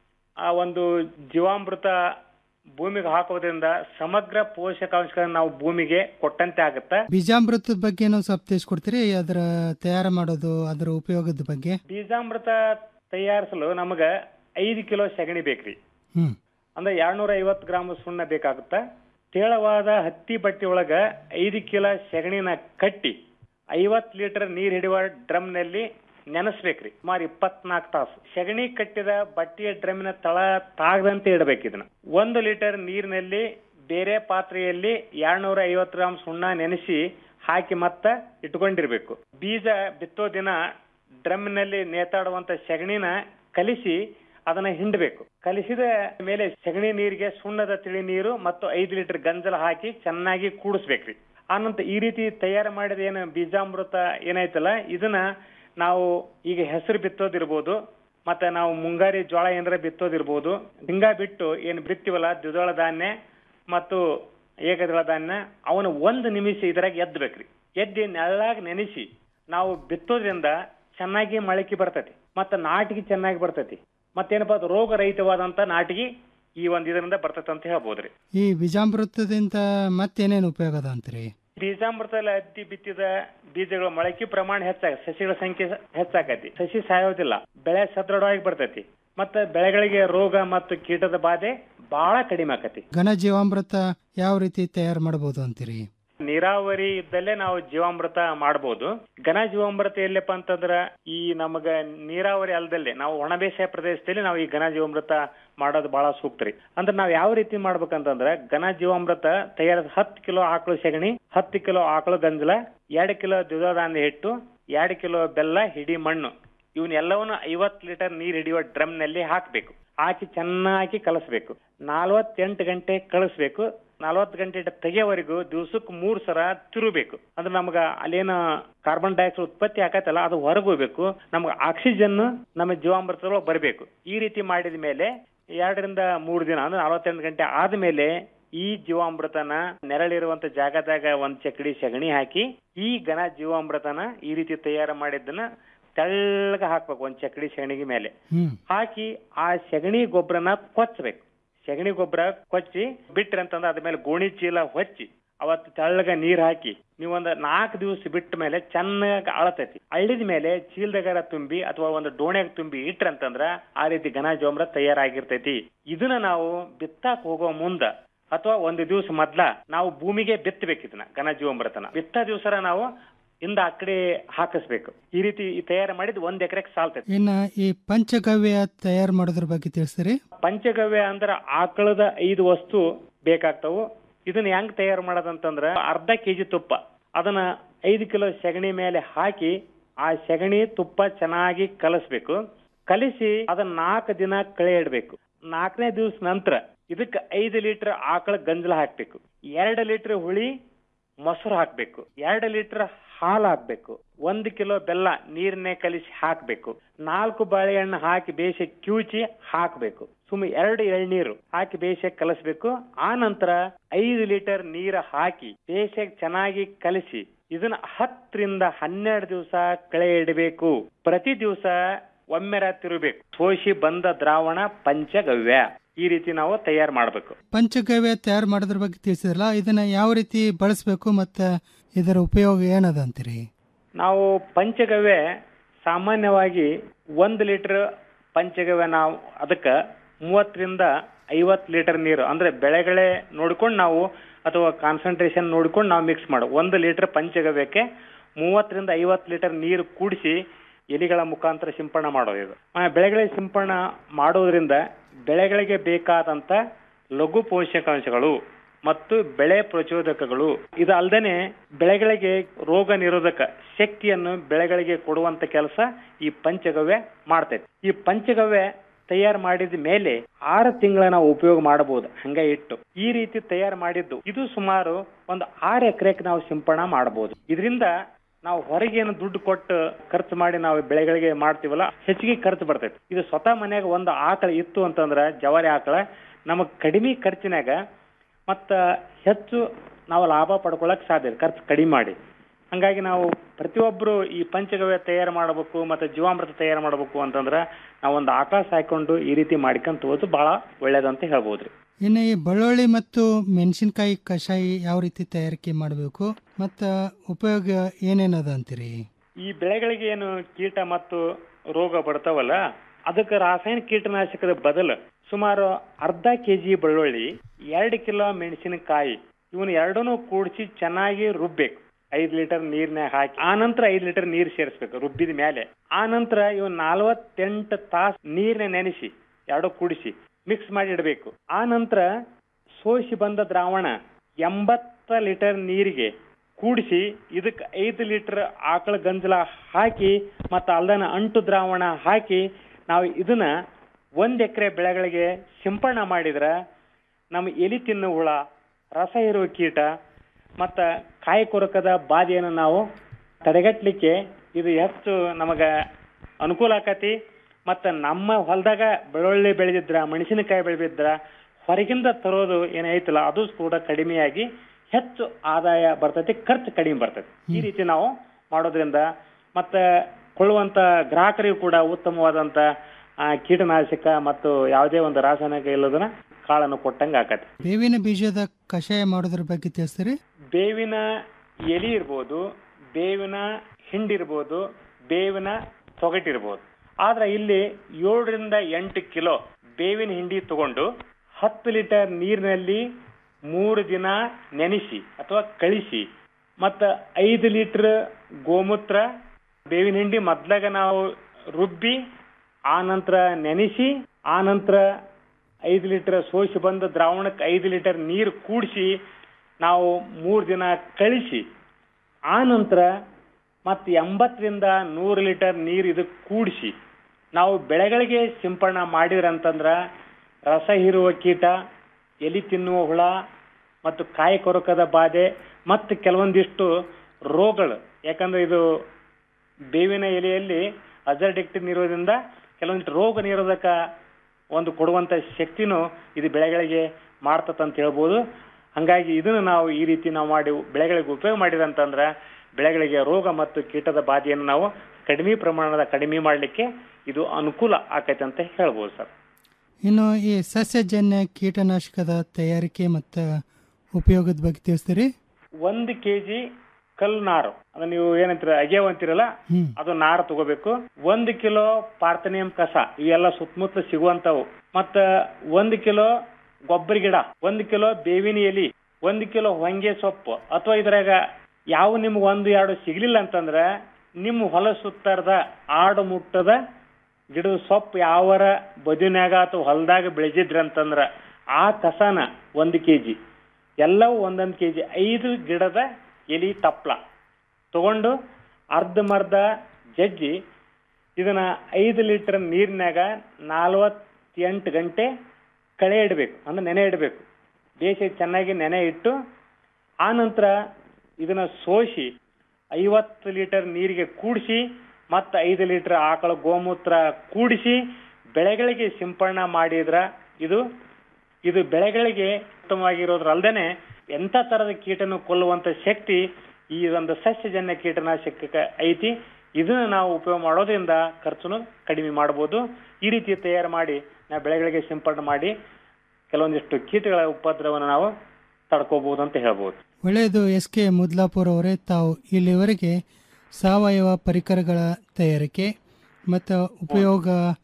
ಆ ಒಂದು ಜೀವಾಮೃತ ಭೂಮಿಗೆ ಹಾಕೋದ್ರಿಂದ ಸಮಗ್ರ ಪೋಷಕಾಂಶಗಳನ್ನ ನಾವು ಭೂಮಿಗೆ ಕೊಟ್ಟಂತೆ ಆಗುತ್ತೆ ಬೀಜಾಮೃತದ ಬಗ್ಗೆ ಏನೋ ಸ್ವಲ್ಪ ತಿಳಿಸ್ಕೊಡ್ತೀರಿ ಅದರ ತಯಾರು ಮಾಡೋದು ಅದರ ಉಪಯೋಗದ ಬಗ್ಗೆ ಬೀಜಾಮೃತ ತಯಾರಿಸಲು ನಮಗ ಐದು ಕಿಲೋ ಸಗಣಿ ಬೇಕ್ರಿ ಹ್ಮ್ ಅಂದ್ರೆ ಎರಡ್ನೂರ ಐವತ್ತು ಗ್ರಾಮ್ ಸುಣ್ಣ ಬೇಕಾಗುತ್ತ ತೇಳವಾದ ಹತ್ತಿ ಬಟ್ಟೆ ಒಳಗ ಐದು ಕಿಲೋ ಸೆಗಣಿನ ಕಟ್ಟಿ ಐವತ್ ಲೀಟರ್ ನೀರ್ ಹಿಡಿಯುವ ಡ್ರಮ್ ನಲ್ಲಿ ನೆನೆಸ್ಬೇಕ್ರಿ ಸುಮಾರು ಇಪ್ಪತ್ನಾಲ್ಕು ತಾಸು ಸೆಗಣಿ ಕಟ್ಟಿದ ಬಟ್ಟೆಯ ಡ್ರಮ್ಮಿನ ತಳ ತಾಗದಂತೆ ಇಡಬೇಕು ಇದನ್ನ ಒಂದು ಲೀಟರ್ ನೀರಿನಲ್ಲಿ ಬೇರೆ ಪಾತ್ರೆಯಲ್ಲಿ ಎರಡ್ನೂರ ಐವತ್ತು ಗ್ರಾಮ್ ಸುಣ್ಣ ನೆನೆಸಿ ಹಾಕಿ ಮತ್ತ ಇಟ್ಕೊಂಡಿರ್ಬೇಕು ಬೀಜ ಬಿತ್ತೋ ದಿನ ಡ್ರಮ್ನಲ್ಲಿ ನೇತಾಡುವಂತ ಸೆಗಣಿನ ಕಲಿಸಿ ಅದನ್ನ ಹಿಂಡಬೇಕು ಕಲಿಸಿದ ಮೇಲೆ ಸಗಣಿ ನೀರಿಗೆ ಸುಣ್ಣದ ತಿಳಿ ನೀರು ಮತ್ತು ಐದು ಲೀಟರ್ ಗಂಜಲ ಹಾಕಿ ಚೆನ್ನಾಗಿ ಕೂಡಿಸ್ಬೇಕ್ರಿ ಆನಂತರ ಈ ರೀತಿ ತಯಾರು ಮಾಡಿದ ಏನು ಬೀಜಾಮೃತ ಏನೈತಲ್ಲ ಇದನ್ನ ನಾವು ಈಗ ಹೆಸರು ಬಿತ್ತೋದಿರ್ಬೋದು ಮತ್ತೆ ನಾವು ಮುಂಗಾರಿ ಜೋಳ ಏನಾರ ಬಿತ್ತೋದಿರ್ಬೋದು ಹಿಂಗ ಬಿಟ್ಟು ಏನು ಬಿತ್ತೀವಲ್ಲ ದ್ವಿದಳ ಧಾನ್ಯ ಮತ್ತು ಏಕದಳ ಧಾನ್ಯ ಅವನ ಒಂದು ನಿಮಿಷ ಇದ್ರಾಗ ಎದ್ದಬೇಕ್ರಿ ಎದ್ದಿ ನೆಳ್ಳಾಗ ನೆನೆಸಿ ನಾವು ಬಿತ್ತೋದ್ರಿಂದ ಚೆನ್ನಾಗಿ ಮೊಳಕೆ ಬರ್ತೈತಿ ಮತ್ತೆ ನಾಟಿಗೆ ಚೆನ್ನಾಗಿ ಬರ್ತೈತಿ ಮತ್ತೇನಪ್ಪ ಅದು ರೋಗ ರಹಿತವಾದಂತ ನಾಟಿಗೆ ಈ ಒಂದ್ ಇದರಿಂದ ಬರ್ತೈತೆ ಅಂತ ಹೇಳ್ಬೋದ್ರಿ ಈ ಬೀಜಾಮೃತದಿಂದ ಮತ್ತೇನೇನು ಉಪಯೋಗ ಅದ ಅಂತೀರಿ ಬೀಜಾಮೃತದಲ್ಲಿ ಹತ್ತಿ ಬಿತ್ತಿದ ಬೀಜಗಳ ಮೊಳಕೆ ಪ್ರಮಾಣ ಹೆಚ್ಚಾಗ ಸಸಿಗಳ ಸಂಖ್ಯೆ ಹೆಚ್ಚಾಕತಿ ಸಸಿ ಸಾಯೋದಿಲ್ಲ ಬೆಳೆ ಸದೃಢವಾಗಿ ಬರ್ತೈತಿ ಮತ್ತ ಬೆಳೆಗಳಿಗೆ ರೋಗ ಮತ್ತು ಕೀಟದ ಬಾಧೆ ಬಹಳ ಕಡಿಮೆ ಆಕತಿ ಘನ ಜೀವಾಮೃತ ಯಾವ ರೀತಿ ತಯಾರು ಮಾಡಬಹುದು ಅಂತೀರಿ ನೀರಾವರಿ ಇದ್ದಲ್ಲೇ ನಾವು ಜೀವಾಮೃತ ಮಾಡಬಹುದು ಘನ ಜೀವಾಮೃತ ಎಲ್ಲಪ್ಪ ಅಂತಂದ್ರ ಈ ನಮಗ ನೀರಾವರಿ ಅಲ್ದಲ್ಲೇ ನಾವು ಒಣ ಬೇಸಾಯ ಪ್ರದೇಶದಲ್ಲಿ ನಾವು ಈ ಘನ ಜೀವಾಮೃತ ಮಾಡೋದು ಬಹಳ ಸೂಕ್ತ ರೀ ಅಂದ್ರೆ ನಾವ್ ಯಾವ ರೀತಿ ಮಾಡ್ಬೇಕಂತಂದ್ರ ಘನ ಜೀವಾಮೃತ ತಯಾರ ಹತ್ತು ಕಿಲೋ ಆಕಳು ಸೆಗಣಿ ಹತ್ತು ಕಿಲೋ ಆಕಳು ಗಂಜಲ ಎರಡು ಕಿಲೋ ದ್ವಿದಳ ಧಾನ್ಯ ಹಿಟ್ಟು ಎರಡು ಕಿಲೋ ಬೆಲ್ಲ ಹಿಡಿ ಮಣ್ಣು ಇವನ್ನೆಲ್ಲವನ್ನು ಐವತ್ತು ಲೀಟರ್ ನೀರ್ ಹಿಡಿಯುವ ಡ್ರಮ್ ನಲ್ಲಿ ಹಾಕ್ಬೇಕು ಹಾಕಿ ಚೆನ್ನಾಗಿ ಕಲಸ್ಬೇಕು ನಾಲ್ವತ್ತೆಂಟು ಗಂಟೆ ಕಳಿಸ್ಬೇಕು ನಲವತ್ತು ಗಂಟೆ ತೆಗೆಯವರೆಗೂ ದಿವ್ಸಕ್ಕೆ ಮೂರ್ ಸರ ತಿರುಬೇಕು ಅಂದ್ರೆ ನಮ್ಗ ಅಲ್ಲೇನ ಕಾರ್ಬನ್ ಡೈಆಕ್ಸೈಡ್ ಉತ್ಪತ್ತಿ ಆಕತ್ತಲ್ಲ ಅದು ಹೊರಗೆ ಹೋಗ್ಬೇಕು ನಮ್ಗೆ ಆಕ್ಸಿಜನ್ ನಮ್ಮ ಜೀವಾಮೃತದೊಳಗೆ ಬರಬೇಕು ಈ ರೀತಿ ಮಾಡಿದ ಮೇಲೆ ಎರಡರಿಂದ ಮೂರು ದಿನ ಅಂದ್ರೆ ನಲವತ್ತೆಂಟು ಗಂಟೆ ಆದ್ಮೇಲೆ ಈ ಜೀವಾಮೃತನ ನೆರಳಿರುವಂತ ಜಾಗದಾಗ ಒಂದ್ ಚಕಡಿ ಸಗಣಿ ಹಾಕಿ ಈ ಘನ ಜೀವಾಮೃತನ ಈ ರೀತಿ ತಯಾರು ಮಾಡಿದ್ದನ್ನ ತೆಳ್ಳಗ ಹಾಕ್ಬೇಕು ಒಂದ್ ಚಕಡಿ ಸಗಣಿಗೆ ಮೇಲೆ ಹಾಕಿ ಆ ಸಗಣಿ ಗೊಬ್ಬರನ ಕೊಚ್ಚಬೇಕು ಸಗಣಿ ಗೊಬ್ಬರ ಕೊಚ್ಚಿ ಬಿಟ್ರಿ ಅಂತಂದ್ರೆ ಅದ್ರ ಮೇಲೆ ಗೋಣಿ ಚೀಲ ಹೊಚ್ಚಿ ಅವತ್ತು ತೆಳ್ಳಗ ನೀರ್ ಹಾಕಿ ನೀವೊಂದ್ ನಾಲ್ಕು ದಿವಸ ಬಿಟ್ಟ ಮೇಲೆ ಚೆನ್ನಾಗಿ ಅಳತೈತಿ ಅಳ್ಳಿದ ಮೇಲೆ ಚೀಲದಾಗಾರ ತುಂಬಿ ಅಥವಾ ಒಂದು ಡೋಣ್ಯಾಗ ತುಂಬಿ ಇಟ್ರಂತಂದ್ರ ಆ ರೀತಿ ಘನ ಜೋಮ್ರ ತಯಾರಾಗಿರ್ತೈತಿ ಇದನ್ನ ನಾವು ಬಿತ್ತಾಕ್ ಹೋಗೋ ಮುಂದ ಅಥವಾ ಒಂದು ದಿವಸ ಮೊದ್ಲ ನಾವು ಭೂಮಿಗೆ ಬಿತ್ತಬೇಕು ಇದನ್ನ ಘನ ಜೀವಾಮೃತನ ಬಿತ್ತ ದಿವಸರ ನಾವು ಇಂದ ಆ ಕಡೆ ಹಾಕಿಸ್ಬೇಕು ಈ ರೀತಿ ತಯಾರು ಮಾಡಿದ್ ಒಂದ್ ಎಕರೆಗೆ ಸಾಲ್ತೈತಿ ಇನ್ನ ಈ ಪಂಚಗವ್ಯ ತಯಾರು ಮಾಡೋದ್ರ ಬಗ್ಗೆ ತಿಳಿಸ್ರಿ ಪಂಚಗವ್ಯ ಅಂದ್ರ ಆಕಳದ ಐದು ವಸ್ತು ಬೇಕಾಗ್ತಾವು ಇದನ್ನ ಹೆಂಗ್ ತಯಾರು ಮಾಡೋದಂತಂದ್ರ ಅರ್ಧ ಕೆಜಿ ತುಪ್ಪ ಅದನ್ನ ಐದು ಕಿಲೋ ಸೆಗಣಿ ಮೇಲೆ ಹಾಕಿ ಆ ಸೆಗಣಿ ತುಪ್ಪ ಚೆನ್ನಾಗಿ ಕಲಸ್ಬೇಕು ಕಲಿಸಿ ಅದನ್ನ ನಾಲ್ಕು ದಿನ ಕಳೆ ಇಡ್ಬೇಕು ನಾಲ್ಕನೇ ದಿವಸ ನಂತರ ಇದಕ್ಕೆ ಐದು ಲೀಟರ್ ಆಕಳ ಗಂಜಲ ಹಾಕ್ಬೇಕು ಎರಡು ಲೀಟರ್ ಹುಳಿ ಮೊಸರು ಹಾಕ್ಬೇಕು ಎರಡು ಲೀಟರ್ ಹಾಲು ಹಾಕ್ಬೇಕು ಒಂದು ಕಿಲೋ ಬೆಲ್ಲ ನೀರನ್ನೇ ಕಲಿಸಿ ಹಾಕ್ಬೇಕು ನಾಲ್ಕು ಬಾಳೆಹಣ್ಣು ಹಾಕಿ ಬೇಯಿಸಿ ಕ್ಯೂಚಿ ಹಾಕ್ಬೇಕು ಸುಮ್ಮ ಎರಡು ಎಳ್ನೀರು ಹಾಕಿ ಬೇಯಿಸಿ ಕಲಸ್ಬೇಕು ಆ ನಂತರ ಐದು ಲೀಟರ್ ನೀರ ಹಾಕಿ ಬೇಯಿಸಿ ಚೆನ್ನಾಗಿ ಕಲಿಸಿ ಇದನ್ನ ಹತ್ತರಿಂದ ಹನ್ನೆರಡು ದಿವಸ ಕಳೆ ಇಡಬೇಕು ಪ್ರತಿ ದಿವಸ ಒಮ್ಮೆರ ತಿರುಬೇಕು ಸೋಸಿ ಬಂದ ದ್ರಾವಣ ಪಂಚಗವ್ಯ ಈ ರೀತಿ ನಾವು ತಯಾರು ಮಾಡಬೇಕು ಪಂಚಗವ್ಯ ತಯಾರು ಮಾಡೋದ್ರ ಬಗ್ಗೆ ತಿಳಿಸಿದ್ರಲ್ಲ ಇದನ್ನ ಯಾವ ರೀತಿ ಬಳಸಬೇಕು ಮತ್ತು ಇದರ ಉಪಯೋಗ ಏನದ ಅಂತೀರಿ ನಾವು ಪಂಚಗವ್ಯ ಸಾಮಾನ್ಯವಾಗಿ ಒಂದು ಲೀಟರ್ ಪಂಚಗವ್ಯ ನಾವು ಅದಕ್ಕೆ ಮೂವತ್ತರಿಂದ ಐವತ್ತು ಲೀಟರ್ ನೀರು ಅಂದ್ರೆ ಬೆಳೆಗಳೇ ನೋಡ್ಕೊಂಡು ನಾವು ಅಥವಾ ಕಾನ್ಸಂಟ್ರೇಷನ್ ನೋಡ್ಕೊಂಡು ನಾವು ಮಿಕ್ಸ್ ಮಾಡು ಒಂದು ಲೀಟರ್ ಪಂಚಗವ್ಯಕ್ಕೆ ಮೂವತ್ತರಿಂದ ಐವತ್ತು ಲೀಟರ್ ನೀರು ಕೂಡಿಸಿ ಎಲಿಗಳ ಮುಖಾಂತರ ಸಿಂಪಡಣೆ ಮಾಡೋದು ಇದು ಆ, ಬೆಳೆಗಳಿಗೆ ಸಿಂಪಡಣೆ ಮಾಡೋದ್ರಿಂದ ಬೆಳೆಗಳಿಗೆ ಬೇಕಾದಂತ ಲಘು ಪೋಷಕಾಂಶಗಳು ಮತ್ತು ಬೆಳೆ ಪ್ರಚೋದಕಗಳು ಇದು ಅಲ್ದೇನೆ ಬೆಳೆಗಳಿಗೆ ರೋಗ ನಿರೋಧಕ ಶಕ್ತಿಯನ್ನು ಬೆಳೆಗಳಿಗೆ ಕೊಡುವಂತ ಕೆಲಸ ಈ ಪಂಚಗವ್ಯ ಮಾಡ್ತೈತಿ ಈ ಪಂಚಗವ್ಯ ತಯಾರು ಮಾಡಿದ ಮೇಲೆ ಆರು ತಿಂಗಳ ನಾವು ಉಪಯೋಗ ಮಾಡಬಹುದು ಹಂಗ ಇಟ್ಟು ಈ ರೀತಿ ತಯಾರು ಮಾಡಿದ್ದು ಇದು ಸುಮಾರು ಒಂದು ಆರು ಎಕರೆಗೆ ನಾವು ಸಿಂಪಡಣೆ ಮಾಡಬಹುದು ಇದರಿಂದ ನಾವು ಹೊರಗೇನು ದುಡ್ಡು ಕೊಟ್ಟು ಖರ್ಚು ಮಾಡಿ ನಾವು ಬೆಳೆಗಳಿಗೆ ಮಾಡ್ತೀವಲ್ಲ ಹೆಚ್ಚಿಗೆ ಖರ್ಚು ಬರ್ತೈತಿ ಇದು ಸ್ವತಃ ಮನ್ಯಾಗ ಒಂದು ಆಕಳ ಇತ್ತು ಅಂತಂದ್ರ ಜವಾರಿ ಆಕಳ ನಮಗ್ ಕಡಿಮೆ ಖರ್ಚಿನಾಗ ಮತ್ತ ಹೆಚ್ಚು ನಾವು ಲಾಭ ಪಡ್ಕೊಳಕ್ ಸಾಧ್ಯ ಖರ್ಚು ಕಡಿಮೆ ಮಾಡಿ ಹಂಗಾಗಿ ನಾವು ಪ್ರತಿಯೊಬ್ರು ಈ ಪಂಚಗವ್ಯ ತಯಾರು ಮಾಡಬೇಕು ಮತ್ತೆ ಜೀವಾಮೃತ ತಯಾರು ಮಾಡಬೇಕು ಅಂತಂದ್ರ ನಾವು ಒಂದು ಆಕಳ ಸಾಯ್ಕೊಂಡು ಈ ರೀತಿ ಮಾಡ್ಕೊಂತ ಹೋದು ಬಹಳ ಒಳ್ಳೇದಂತ ಹೇಳ್ಬೋದ್ರಿ ಇನ್ನು ಈ ಬೆಳ್ಳುಳ್ಳಿ ಮತ್ತು ಮೆಣಸಿನಕಾಯಿ ಕಷಾಯ ಯಾವ ರೀತಿ ತಯಾರಿಕೆ ಮಾಡಬೇಕು ಮತ್ತು ಉಪಯೋಗ ಏನೇನದ ಅಂತೀರಿ ಈ ಬೆಳೆಗಳಿಗೆ ಏನು ಕೀಟ ಮತ್ತು ರೋಗ ಬರ್ತಾವಲ್ಲ ಅದಕ್ಕೆ ರಾಸಾಯನಿಕ ಕೀಟನಾಶಕದ ಬದಲು ಸುಮಾರು ಅರ್ಧ ಕೆಜಿ ಬೆಳ್ಳುಳ್ಳಿ ಎರಡು ಕಿಲೋ ಮೆಣಸಿನಕಾಯಿ ಇವನ್ ಎರಡನ್ನೂ ಕೂಡಿಸಿ ಚೆನ್ನಾಗಿ ರುಬ್ಬೇಕು ಐದ್ ಲೀಟರ್ ನೀರ್ನ್ಯಾಗ ಹಾಕಿ ಆ ನಂತರ ಐದ್ ಲೀಟರ್ ನೀರ್ ಸೇರಿಸ್ಬೇಕು ರುಬ್ಬಿದ ಮೇಲೆ ಆ ನಂತರ ಇವನ್ ನಲ್ವತ್ತೆಂಟು ತಾಸು ನೀರ್ನ ನೆನೆಸಿ ಎರಡು ಕೂಡಿಸಿ ಮಿಕ್ಸ್ ಮಾಡಿ ಇಡಬೇಕು ಆ ನಂತರ ಸೋಸಿ ಬಂದ ದ್ರಾವಣ ಎಂಬತ್ತ ಲೀಟರ್ ನೀರಿಗೆ ಕೂಡಿಸಿ ಇದಕ್ಕೆ ಐದು ಲೀಟರ್ ಆಕಳ ಗಂಜಲ ಹಾಕಿ ಮತ್ತು ಅಲ್ದನ ಅಂಟು ದ್ರಾವಣ ಹಾಕಿ ನಾವು ಇದನ್ನ ಒಂದ್ ಎಕರೆ ಬೆಳೆಗಳಿಗೆ ಸಿಂಪಡಣೆ ಮಾಡಿದ್ರ ನಮ್ಮ ಎಲಿ ತಿನ್ನು ಹುಳ ರಸ ಇರುವ ಕೀಟ ಮತ್ತ ಕಾಯಿ ಕೊರಕದ ಬಾಧೆಯನ್ನು ನಾವು ತಡೆಗಟ್ಟಲಿಕ್ಕೆ ಇದು ಹೆಚ್ಚು ನಮಗ ಅನುಕೂಲ ಆಕತಿ ಮತ್ತ ನಮ್ಮ ಹೊಲದಾಗ ಬೆಳ್ಳುಳ್ಳಿ ಬೆಳೆದಿದ್ರ ಮೆಣಸಿನಕಾಯಿ ಬೆಳೆದಿದ್ರ ಹೊರಗಿಂದ ತರೋದು ಏನೈತಲ್ಲ ಅದು ಕೂಡ ಕಡಿಮೆಯಾಗಿ ಹೆಚ್ಚು ಆದಾಯ ಬರ್ತೈತಿ ಖರ್ಚು ಕಡಿಮೆ ಬರ್ತೈತಿ ಈ ರೀತಿ ನಾವು ಮಾಡೋದ್ರಿಂದ ಮತ್ತ ಕೊಳ್ಳುವಂತ ಗ್ರಾಹಕರಿಗೂ ಕೂಡ ಉತ್ತಮವಾದಂತ ಆ, ಕೀಟನಾಶಕ ಮತ್ತು ಯಾವುದೇ ಒಂದು ರಾಸಾಯನಿಕ ಇಲ್ಲದನ್ನ ಕಾಳನ್ನು ಕೊಟ್ಟಂಗೆ ಆಕತಿ ಬೇವಿನ ಬೀಜದ ಕಷಾಯ ಮಾಡೋದ್ರ ಬಗ್ಗೆ ತಿಳಿಸ್ತೀರಿ ಬೇವಿನ ಎಲಿ ಇರ್ಬೋದು ಬೇವಿನ ಹಿಂಡಿರ್ಬೋದು ಬೇವಿನ ತೊಗಟಿರ್ಬೋದು ಆದ್ರೆ ಇಲ್ಲಿ ಏಳರಿಂದ ಎಂಟು ಕಿಲೋ ಬೇವಿನ ಹಿಂಡಿ ತಗೊಂಡು ಹತ್ತು ಲೀಟರ್ ನೀರಿನಲ್ಲಿ ಮೂರು ದಿನ ನೆನೆಸಿ ಅಥವಾ ಕಳಿಸಿ ಮತ್ತು ಐದು ಲೀಟರ್ ಗೋಮೂತ್ರ ಬೇವಿನ ಹಿಂಡಿ ಮೊದ್ಲಾಗ ನಾವು ರುಬ್ಬಿ ಆ ನಂತರ ನೆನೆಸಿ ಆ ನಂತರ ಐದು ಲೀಟರ್ ಸೋಸಿ ಬಂದ ದ್ರಾವಣಕ್ಕೆ ಐದು ಲೀಟರ್ ನೀರು ಕೂಡಿಸಿ ನಾವು ಮೂರು ದಿನ ಕಳಿಸಿ ಆ ನಂತರ ಮತ್ತೆ ಎಂಬತ್ತರಿಂದ ನೂರು ಲೀಟರ್ ನೀರು ಇದಕ್ಕೆ ಕೂಡಿಸಿ ನಾವು ಬೆಳೆಗಳಿಗೆ ಸಿಂಪಡಣೆ ಮಾಡಿದ್ರಂತಂದ್ರ ರಸ ಹೀರುವ ಕೀಟ ಎಲಿ ತಿನ್ನುವ ಹುಳ ಮತ್ತು ಕಾಯಿ ಕೊರಕದ ಬಾಧೆ ಮತ್ತು ಕೆಲವೊಂದಿಷ್ಟು ರೋಗಗಳು ಯಾಕಂದ್ರೆ ಇದು ಬೇವಿನ ಎಲೆಯಲ್ಲಿ ಅಜರ್ಡಿಕ್ಟಿನ್ ಇರೋದ್ರಿಂದ ಕೆಲವೊಂದಿಷ್ಟು ರೋಗ ನಿರೋಧಕ ಒಂದು ಕೊಡುವಂತ ಶಕ್ತಿನೂ ಇದು ಬೆಳೆಗಳಿಗೆ ಮಾಡ್ತದಂತ ಹೇಳ್ಬೋದು ಹಂಗಾಗಿ ಇದನ್ನು ನಾವು ಈ ರೀತಿ ನಾವು ಮಾಡಿ ಬೆಳೆಗಳಿಗೆ ಉಪಯೋಗ ಮಾಡಿದಂತಂದ್ರೆ ಬೆಳೆಗಳಿಗೆ ರೋಗ ಮತ್ತು ಕೀಟದ ಬಾಧೆಯನ್ನು ನಾವು ಕಡಿಮೆ ಪ್ರಮಾಣದ ಕಡಿಮೆ ಮಾಡಲಿಕ್ಕೆ ಇದು ಅನುಕೂಲ ಆಕೈತೆ ಅಂತ ಹೇಳ್ಬೋದು ಸರ್ ಇನ್ನು ಈ ಸಸ್ಯಜನ್ಯ ಕೀಟನಾಶಕದ ತಯಾರಿಕೆ ಮತ್ತು ಉಪಯೋಗದ ಬಗ್ಗೆ ತಿಳಿಸ್ತೀರಿ ಒಂದು ಕೆಜಿ ಕಲ್ ನಾರು ಅದು ನೀವು ಏನಂತೀರ ಅಗೆಯವ್ ಅಂತೀರಲ್ಲ ಹ್ಮ್. ಅದು ನಾರು ತಗೋಬೇಕು ಒಂದು ಕಿಲೋ ಪಾರ್ಥನಿಯಂ ಕಸ ಇವೆಲ್ಲ ಸುತ್ತಮುತ್ತ ಸಿಗುವಂತವು ಮತ್ತ ಒಂದು ಕಿಲೋ ಗೊಬ್ಬರ ಗಿಡ ಒಂದು ಕಿಲೋ ಬೇವಿನ ಎಲಿ ಒಂದು ಕಿಲೋ ಹೊಂಗೆ ಸೊಪ್ಪು ಅಥವಾ ಇದ್ರಾಗ ಯಾವ ನಿಮ್ಗೆ ಒಂದು ಎರಡು ಸಿಗ್ಲಿಲ್ಲ ಅಂತಂದ್ರೆ ನಿಮ್ಮ ಹೊಲ ಸುತ್ತಾರದ ಆಡು ಮುಟ್ಟದ ಗಿಡದ ಸೊಪ್ಪು ಯಾವರ ಬದಿನ್ಯಾಗ ಅಥವಾ ಹೊಲದಾಗ ಬೆಳೆದಿದ್ರಂತಂದ್ರ ಆ ಕಸನ ಒಂದು ಕೆಜಿ ಎಲ್ಲವೂ ಒಂದೊಂದು ಕೆಜಿ ಐದು ಗಿಡದ ಎಲಿ ತಪ್ಪಲ ತಗೊಂಡು ಅರ್ಧಮರ್ಧ ಜಜ್ಜಿ ಇದನ್ನ ಐದು ಲೀಟರ್ ನೀರಿನಾಗ ನಲವತ್ತೆಂಟು ಗಂಟೆ ಕಳೆ ಇಡಬೇಕು ಅಂದ್ರೆ ನೆನೆ ಇಡಬೇಕು ಬೇಸಿ ಚೆನ್ನಾಗಿ ನೆನೆ ಇಟ್ಟು ಆ ನಂತರ ಇದನ್ನ ಸೋಸಿ ಐವತ್ತು ಲೀಟರ್ ನೀರಿಗೆ ಕೂಡಿಸಿ ಮತ್ತು ಐದು ಲೀಟರ್ ಆಕಳ ಗೋಮೂತ್ರ ಕೂಡಿಸಿ ಬೆಳೆಗಳಿಗೆ ಸಿಂಪಡಣೆ ಮಾಡಿದ್ರ ಇದು ಇದು ಬೆಳೆಗಳಿಗೆ ಉತ್ತಮವಾಗಿರೋದ್ರಲ್ದೇನೆ ಎಂಥ ತರದ ಕೀಟನು ಕೊಲ್ಲುವಂತ ಶಕ್ತಿ ಈ ಒಂದು ಸಸ್ಯಜನ್ಯ ಕೀಟನಾಶಕ ಐತಿ ಇದನ್ನ ನಾವು ಉಪಯೋಗ ಮಾಡೋದ್ರಿಂದ ಖರ್ಚುನು ಕಡಿಮೆ ಮಾಡಬಹುದು ಈ ರೀತಿ ತಯಾರು ಮಾಡಿ ನಾವು ಬೆಳೆಗಳಿಗೆ ಸಿಂಪಡಣೆ ಮಾಡಿ ಕೆಲವೊಂದಿಷ್ಟು ಕೀಟಗಳ ಉಪದ್ರವವನ್ನು ನಾವು ತಡ್ಕೋಬಹುದು ಅಂತ ಹೇಳ್ಬೋದು ಒಳ್ಳೆಯದು ಎಸ್ ಕೆ ಮುದ್ಲಾಪುರ್ ಅವರೇ ತಾವು ಇಲ್ಲಿವರೆಗೆ ಸಾವಯವ ಪರಿಕರಗಳ ತಯಾರಿಕೆ ಮತ್ತು ಉಪಯೋಗ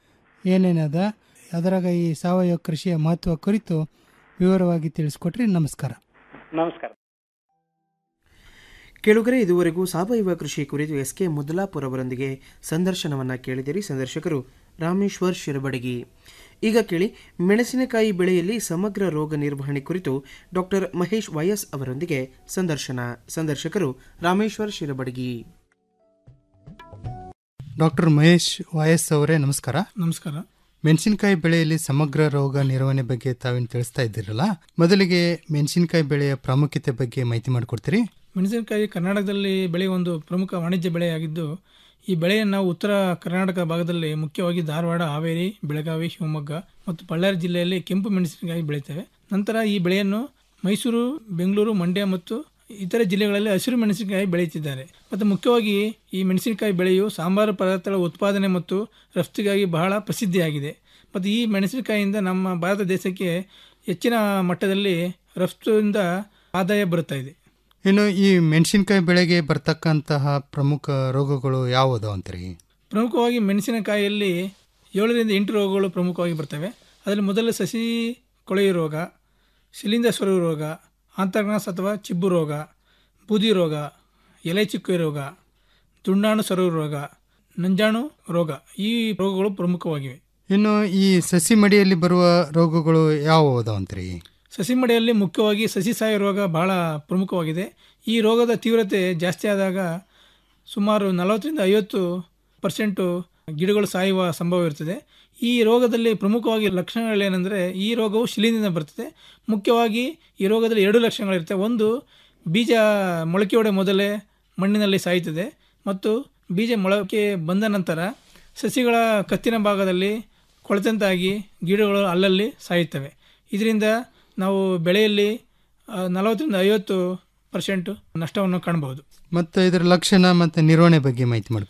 ಏನೇನದ ಅದರಾಗ ಈ ಸಾವಯವ ಕೃಷಿಯ ಮಹತ್ವ ಕುರಿತು ವಿವರವಾಗಿ ತಿಳಿಸ್ಕೊಟ್ರಿ ನಮಸ್ಕಾರ ನಮಸ್ಕಾರ ಕೇಳುಗರೆ ಇದುವರೆಗೂ ಸಾವಯವ ಕೃಷಿ ಕುರಿತು ಎಸ್ ಕೆ ಮುದ್ಲಾಪುರ್ ಅವರೊಂದಿಗೆ ಸಂದರ್ಶನವನ್ನ ಕೇಳಿದಿರಿ ಸಂದರ್ಶಕರು ರಾಮೇಶ್ವರ್ ಶಿರಬಡಗಿ ಈಗ ಕೇಳಿ ಮೆಣಸಿನಕಾಯಿ ಬೆಳೆಯಲ್ಲಿ ಸಮಗ್ರ ರೋಗ ನಿರ್ವಹಣೆ ಕುರಿತು ಡಾಕ್ಟರ್ ಮಹೇಶ್ ವೈಎಸ್ ಅವರೊಂದಿಗೆ ಸಂದರ್ಶನ ಸಂದರ್ಶಕರು ರಾಮೇಶ್ವರ್ ಶಿರಬಡಗಿ ಡಾಕ್ಟರ್ ಮಹೇಶ್ ವೈಎಸ್ ಅವರೇ ನಮಸ್ಕಾರ ನಮಸ್ಕಾರ ಮೆಣಸಿನಕಾಯಿ ಬೆಳೆಯಲ್ಲಿ ಸಮಗ್ರ ರೋಗ ನಿರ್ವಹಣೆ ಬಗ್ಗೆ ತಾವೇನು ತಿಳಿಸ್ತಾ ಇದ್ದೀರಲ್ಲ ಮೊದಲಿಗೆ ಮೆಣಸಿನಕಾಯಿ ಬೆಳೆಯ ಪ್ರಾಮುಖ್ಯತೆ ಬಗ್ಗೆ ಮಾಹಿತಿ ಮಾಡಿಕೊಡ್ತೀರಿ ಮೆಣಸಿನಕಾಯಿ ಕರ್ನಾಟಕದಲ್ಲಿ ಬೆಳೆಯುವ ಒಂದು ಪ್ರಮುಖ ವಾಣಿಜ್ಯ ಬೆಳೆಯಾಗಿದ್ದು ಈ ಬೆಳೆಯನ್ನು ನಾವು ಉತ್ತರ ಕರ್ನಾಟಕ ಭಾಗದಲ್ಲಿ ಮುಖ್ಯವಾಗಿ ಧಾರವಾಡ ಹಾವೇರಿ ಬೆಳಗಾವಿ ಶಿವಮೊಗ್ಗ ಮತ್ತು ಬಳ್ಳಾರಿ ಜಿಲ್ಲೆಯಲ್ಲಿ ಕೆಂಪು ಮೆಣಸಿನಕಾಯಿ ಬೆಳೆಯುತ್ತೇವೆ ನಂತರ ಈ ಬೆಳೆಯನ್ನು ಮೈಸೂರು ಬೆಂಗಳೂರು ಮಂಡ್ಯ ಮತ್ತು ಇತರೆ ಜಿಲ್ಲೆಗಳಲ್ಲಿ ಹಸಿರು ಮೆಣಸಿನಕಾಯಿ ಬೆಳೆಯುತ್ತಿದ್ದಾರೆ ಮತ್ತು ಮುಖ್ಯವಾಗಿ ಈ ಮೆಣಸಿನಕಾಯಿ ಬೆಳೆಯು ಸಾಂಬಾರು ಪದಾರ್ಥಗಳ ಉತ್ಪಾದನೆ ಮತ್ತು ರಫ್ತಿಗಾಗಿ ಬಹಳ ಪ್ರಸಿದ್ಧಿಯಾಗಿದೆ ಮತ್ತು ಈ ಮೆಣಸಿನಕಾಯಿಯಿಂದ ನಮ್ಮ ಭಾರತ ದೇಶಕ್ಕೆ ಹೆಚ್ಚಿನ ಮಟ್ಟದಲ್ಲಿ ರಫ್ತಿಯಿಂದ ಆದಾಯ ಬರುತ್ತಾ ಇದೆ ಇನ್ನು ಈ ಮೆಣಸಿನಕಾಯಿ ಬೆಳೆಗೆ ಬರ್ತಕ್ಕಂತಹ ಪ್ರಮುಖ ರೋಗಗಳು ಯಾವುದು ಅಂತೀರಿ ಪ್ರಮುಖವಾಗಿ ಮೆಣಸಿನಕಾಯಿಯಲ್ಲಿ ಏಳರಿಂದ ಎಂಟು ರೋಗಗಳು ಪ್ರಮುಖವಾಗಿ ಬರ್ತವೆ ಅದರಲ್ಲಿ ಮೊದಲು ಸಸಿ ಕೊಳೆಯು ರೋಗ ಶಿಲಿಂದ ಸ್ವರ ರೋಗ ಆಂತರ್ನಾಸ್ ಅಥವಾ ಚಿಬ್ಬು ರೋಗ ಬೂದಿ ರೋಗ ಎಲೆ ಚುಕ್ಕೆ ರೋಗ ದುಂಡಾಣು ಸರು ರೋಗ ನಂಜಾಣು ರೋಗ ಈ ರೋಗಗಳು ಪ್ರಮುಖವಾಗಿವೆ ಇನ್ನು ಈ ಸಸಿ ಮಡಿಯಲ್ಲಿ ಬರುವ ರೋಗಗಳು ಯಾವುವು ಅಂತೀರಿ ಸಸಿ ಮಡಿಯಲ್ಲಿ ಮುಖ್ಯವಾಗಿ ಸಸಿ ಸಾಯ ರೋಗ ಬಹಳ ಪ್ರಮುಖವಾಗಿದೆ ಈ ರೋಗದ ತೀವ್ರತೆ ಜಾಸ್ತಿ ಆದಾಗ ಸುಮಾರು ನಲವತ್ತರಿಂದ ಐವತ್ತು ಪರ್ಸೆಂಟು ಗಿಡಗಳು ಸಾಯುವ ಸಂಭವ ಇರ್ತದೆ ಈ ರೋಗದಲ್ಲಿ ಪ್ರಮುಖವಾಗಿ ಲಕ್ಷಣಗಳೇನೆಂದರೆ ಈ ರೋಗವು ಶಿಲೀಂದಿಂದ ಬರ್ತದೆ ಮುಖ್ಯವಾಗಿ ಈ ರೋಗದಲ್ಲಿ ಎರಡು ಲಕ್ಷಣಗಳಿರ್ತವೆ ಒಂದು ಬೀಜ ಮೊಳಕೆ ಒಡೆ ಮೊದಲೇ ಮಣ್ಣಿನಲ್ಲಿ ಸಾಯುತ್ತದೆ ಮತ್ತು ಬೀಜ ಮೊಳಕೆ ಬಂದ ನಂತರ ಸಸಿಗಳ ಕತ್ತಿನ ಭಾಗದಲ್ಲಿ ಕೊಳೆತಂತಾಗಿ ಗಿಡಗಳು ಅಲ್ಲಲ್ಲಿ ಸಾಯುತ್ತವೆ ಇದರಿಂದ ನಾವು ಬೆಳೆಯಲ್ಲಿ ಆ, ನಲವತ್ತರಿಂದ ಐವತ್ತು ಪರ್ಸೆಂಟ್ ನಷ್ಟವನ್ನು ಕಾಣಬಹುದು ಮತ್ತು ಇದರ ಲಕ್ಷಣ ಮತ್ತು ನಿರ್ವಹಣೆ ಬಗ್ಗೆ ಮಾಹಿತಿ ಮಾಡಿಕೊಡ್ರಿ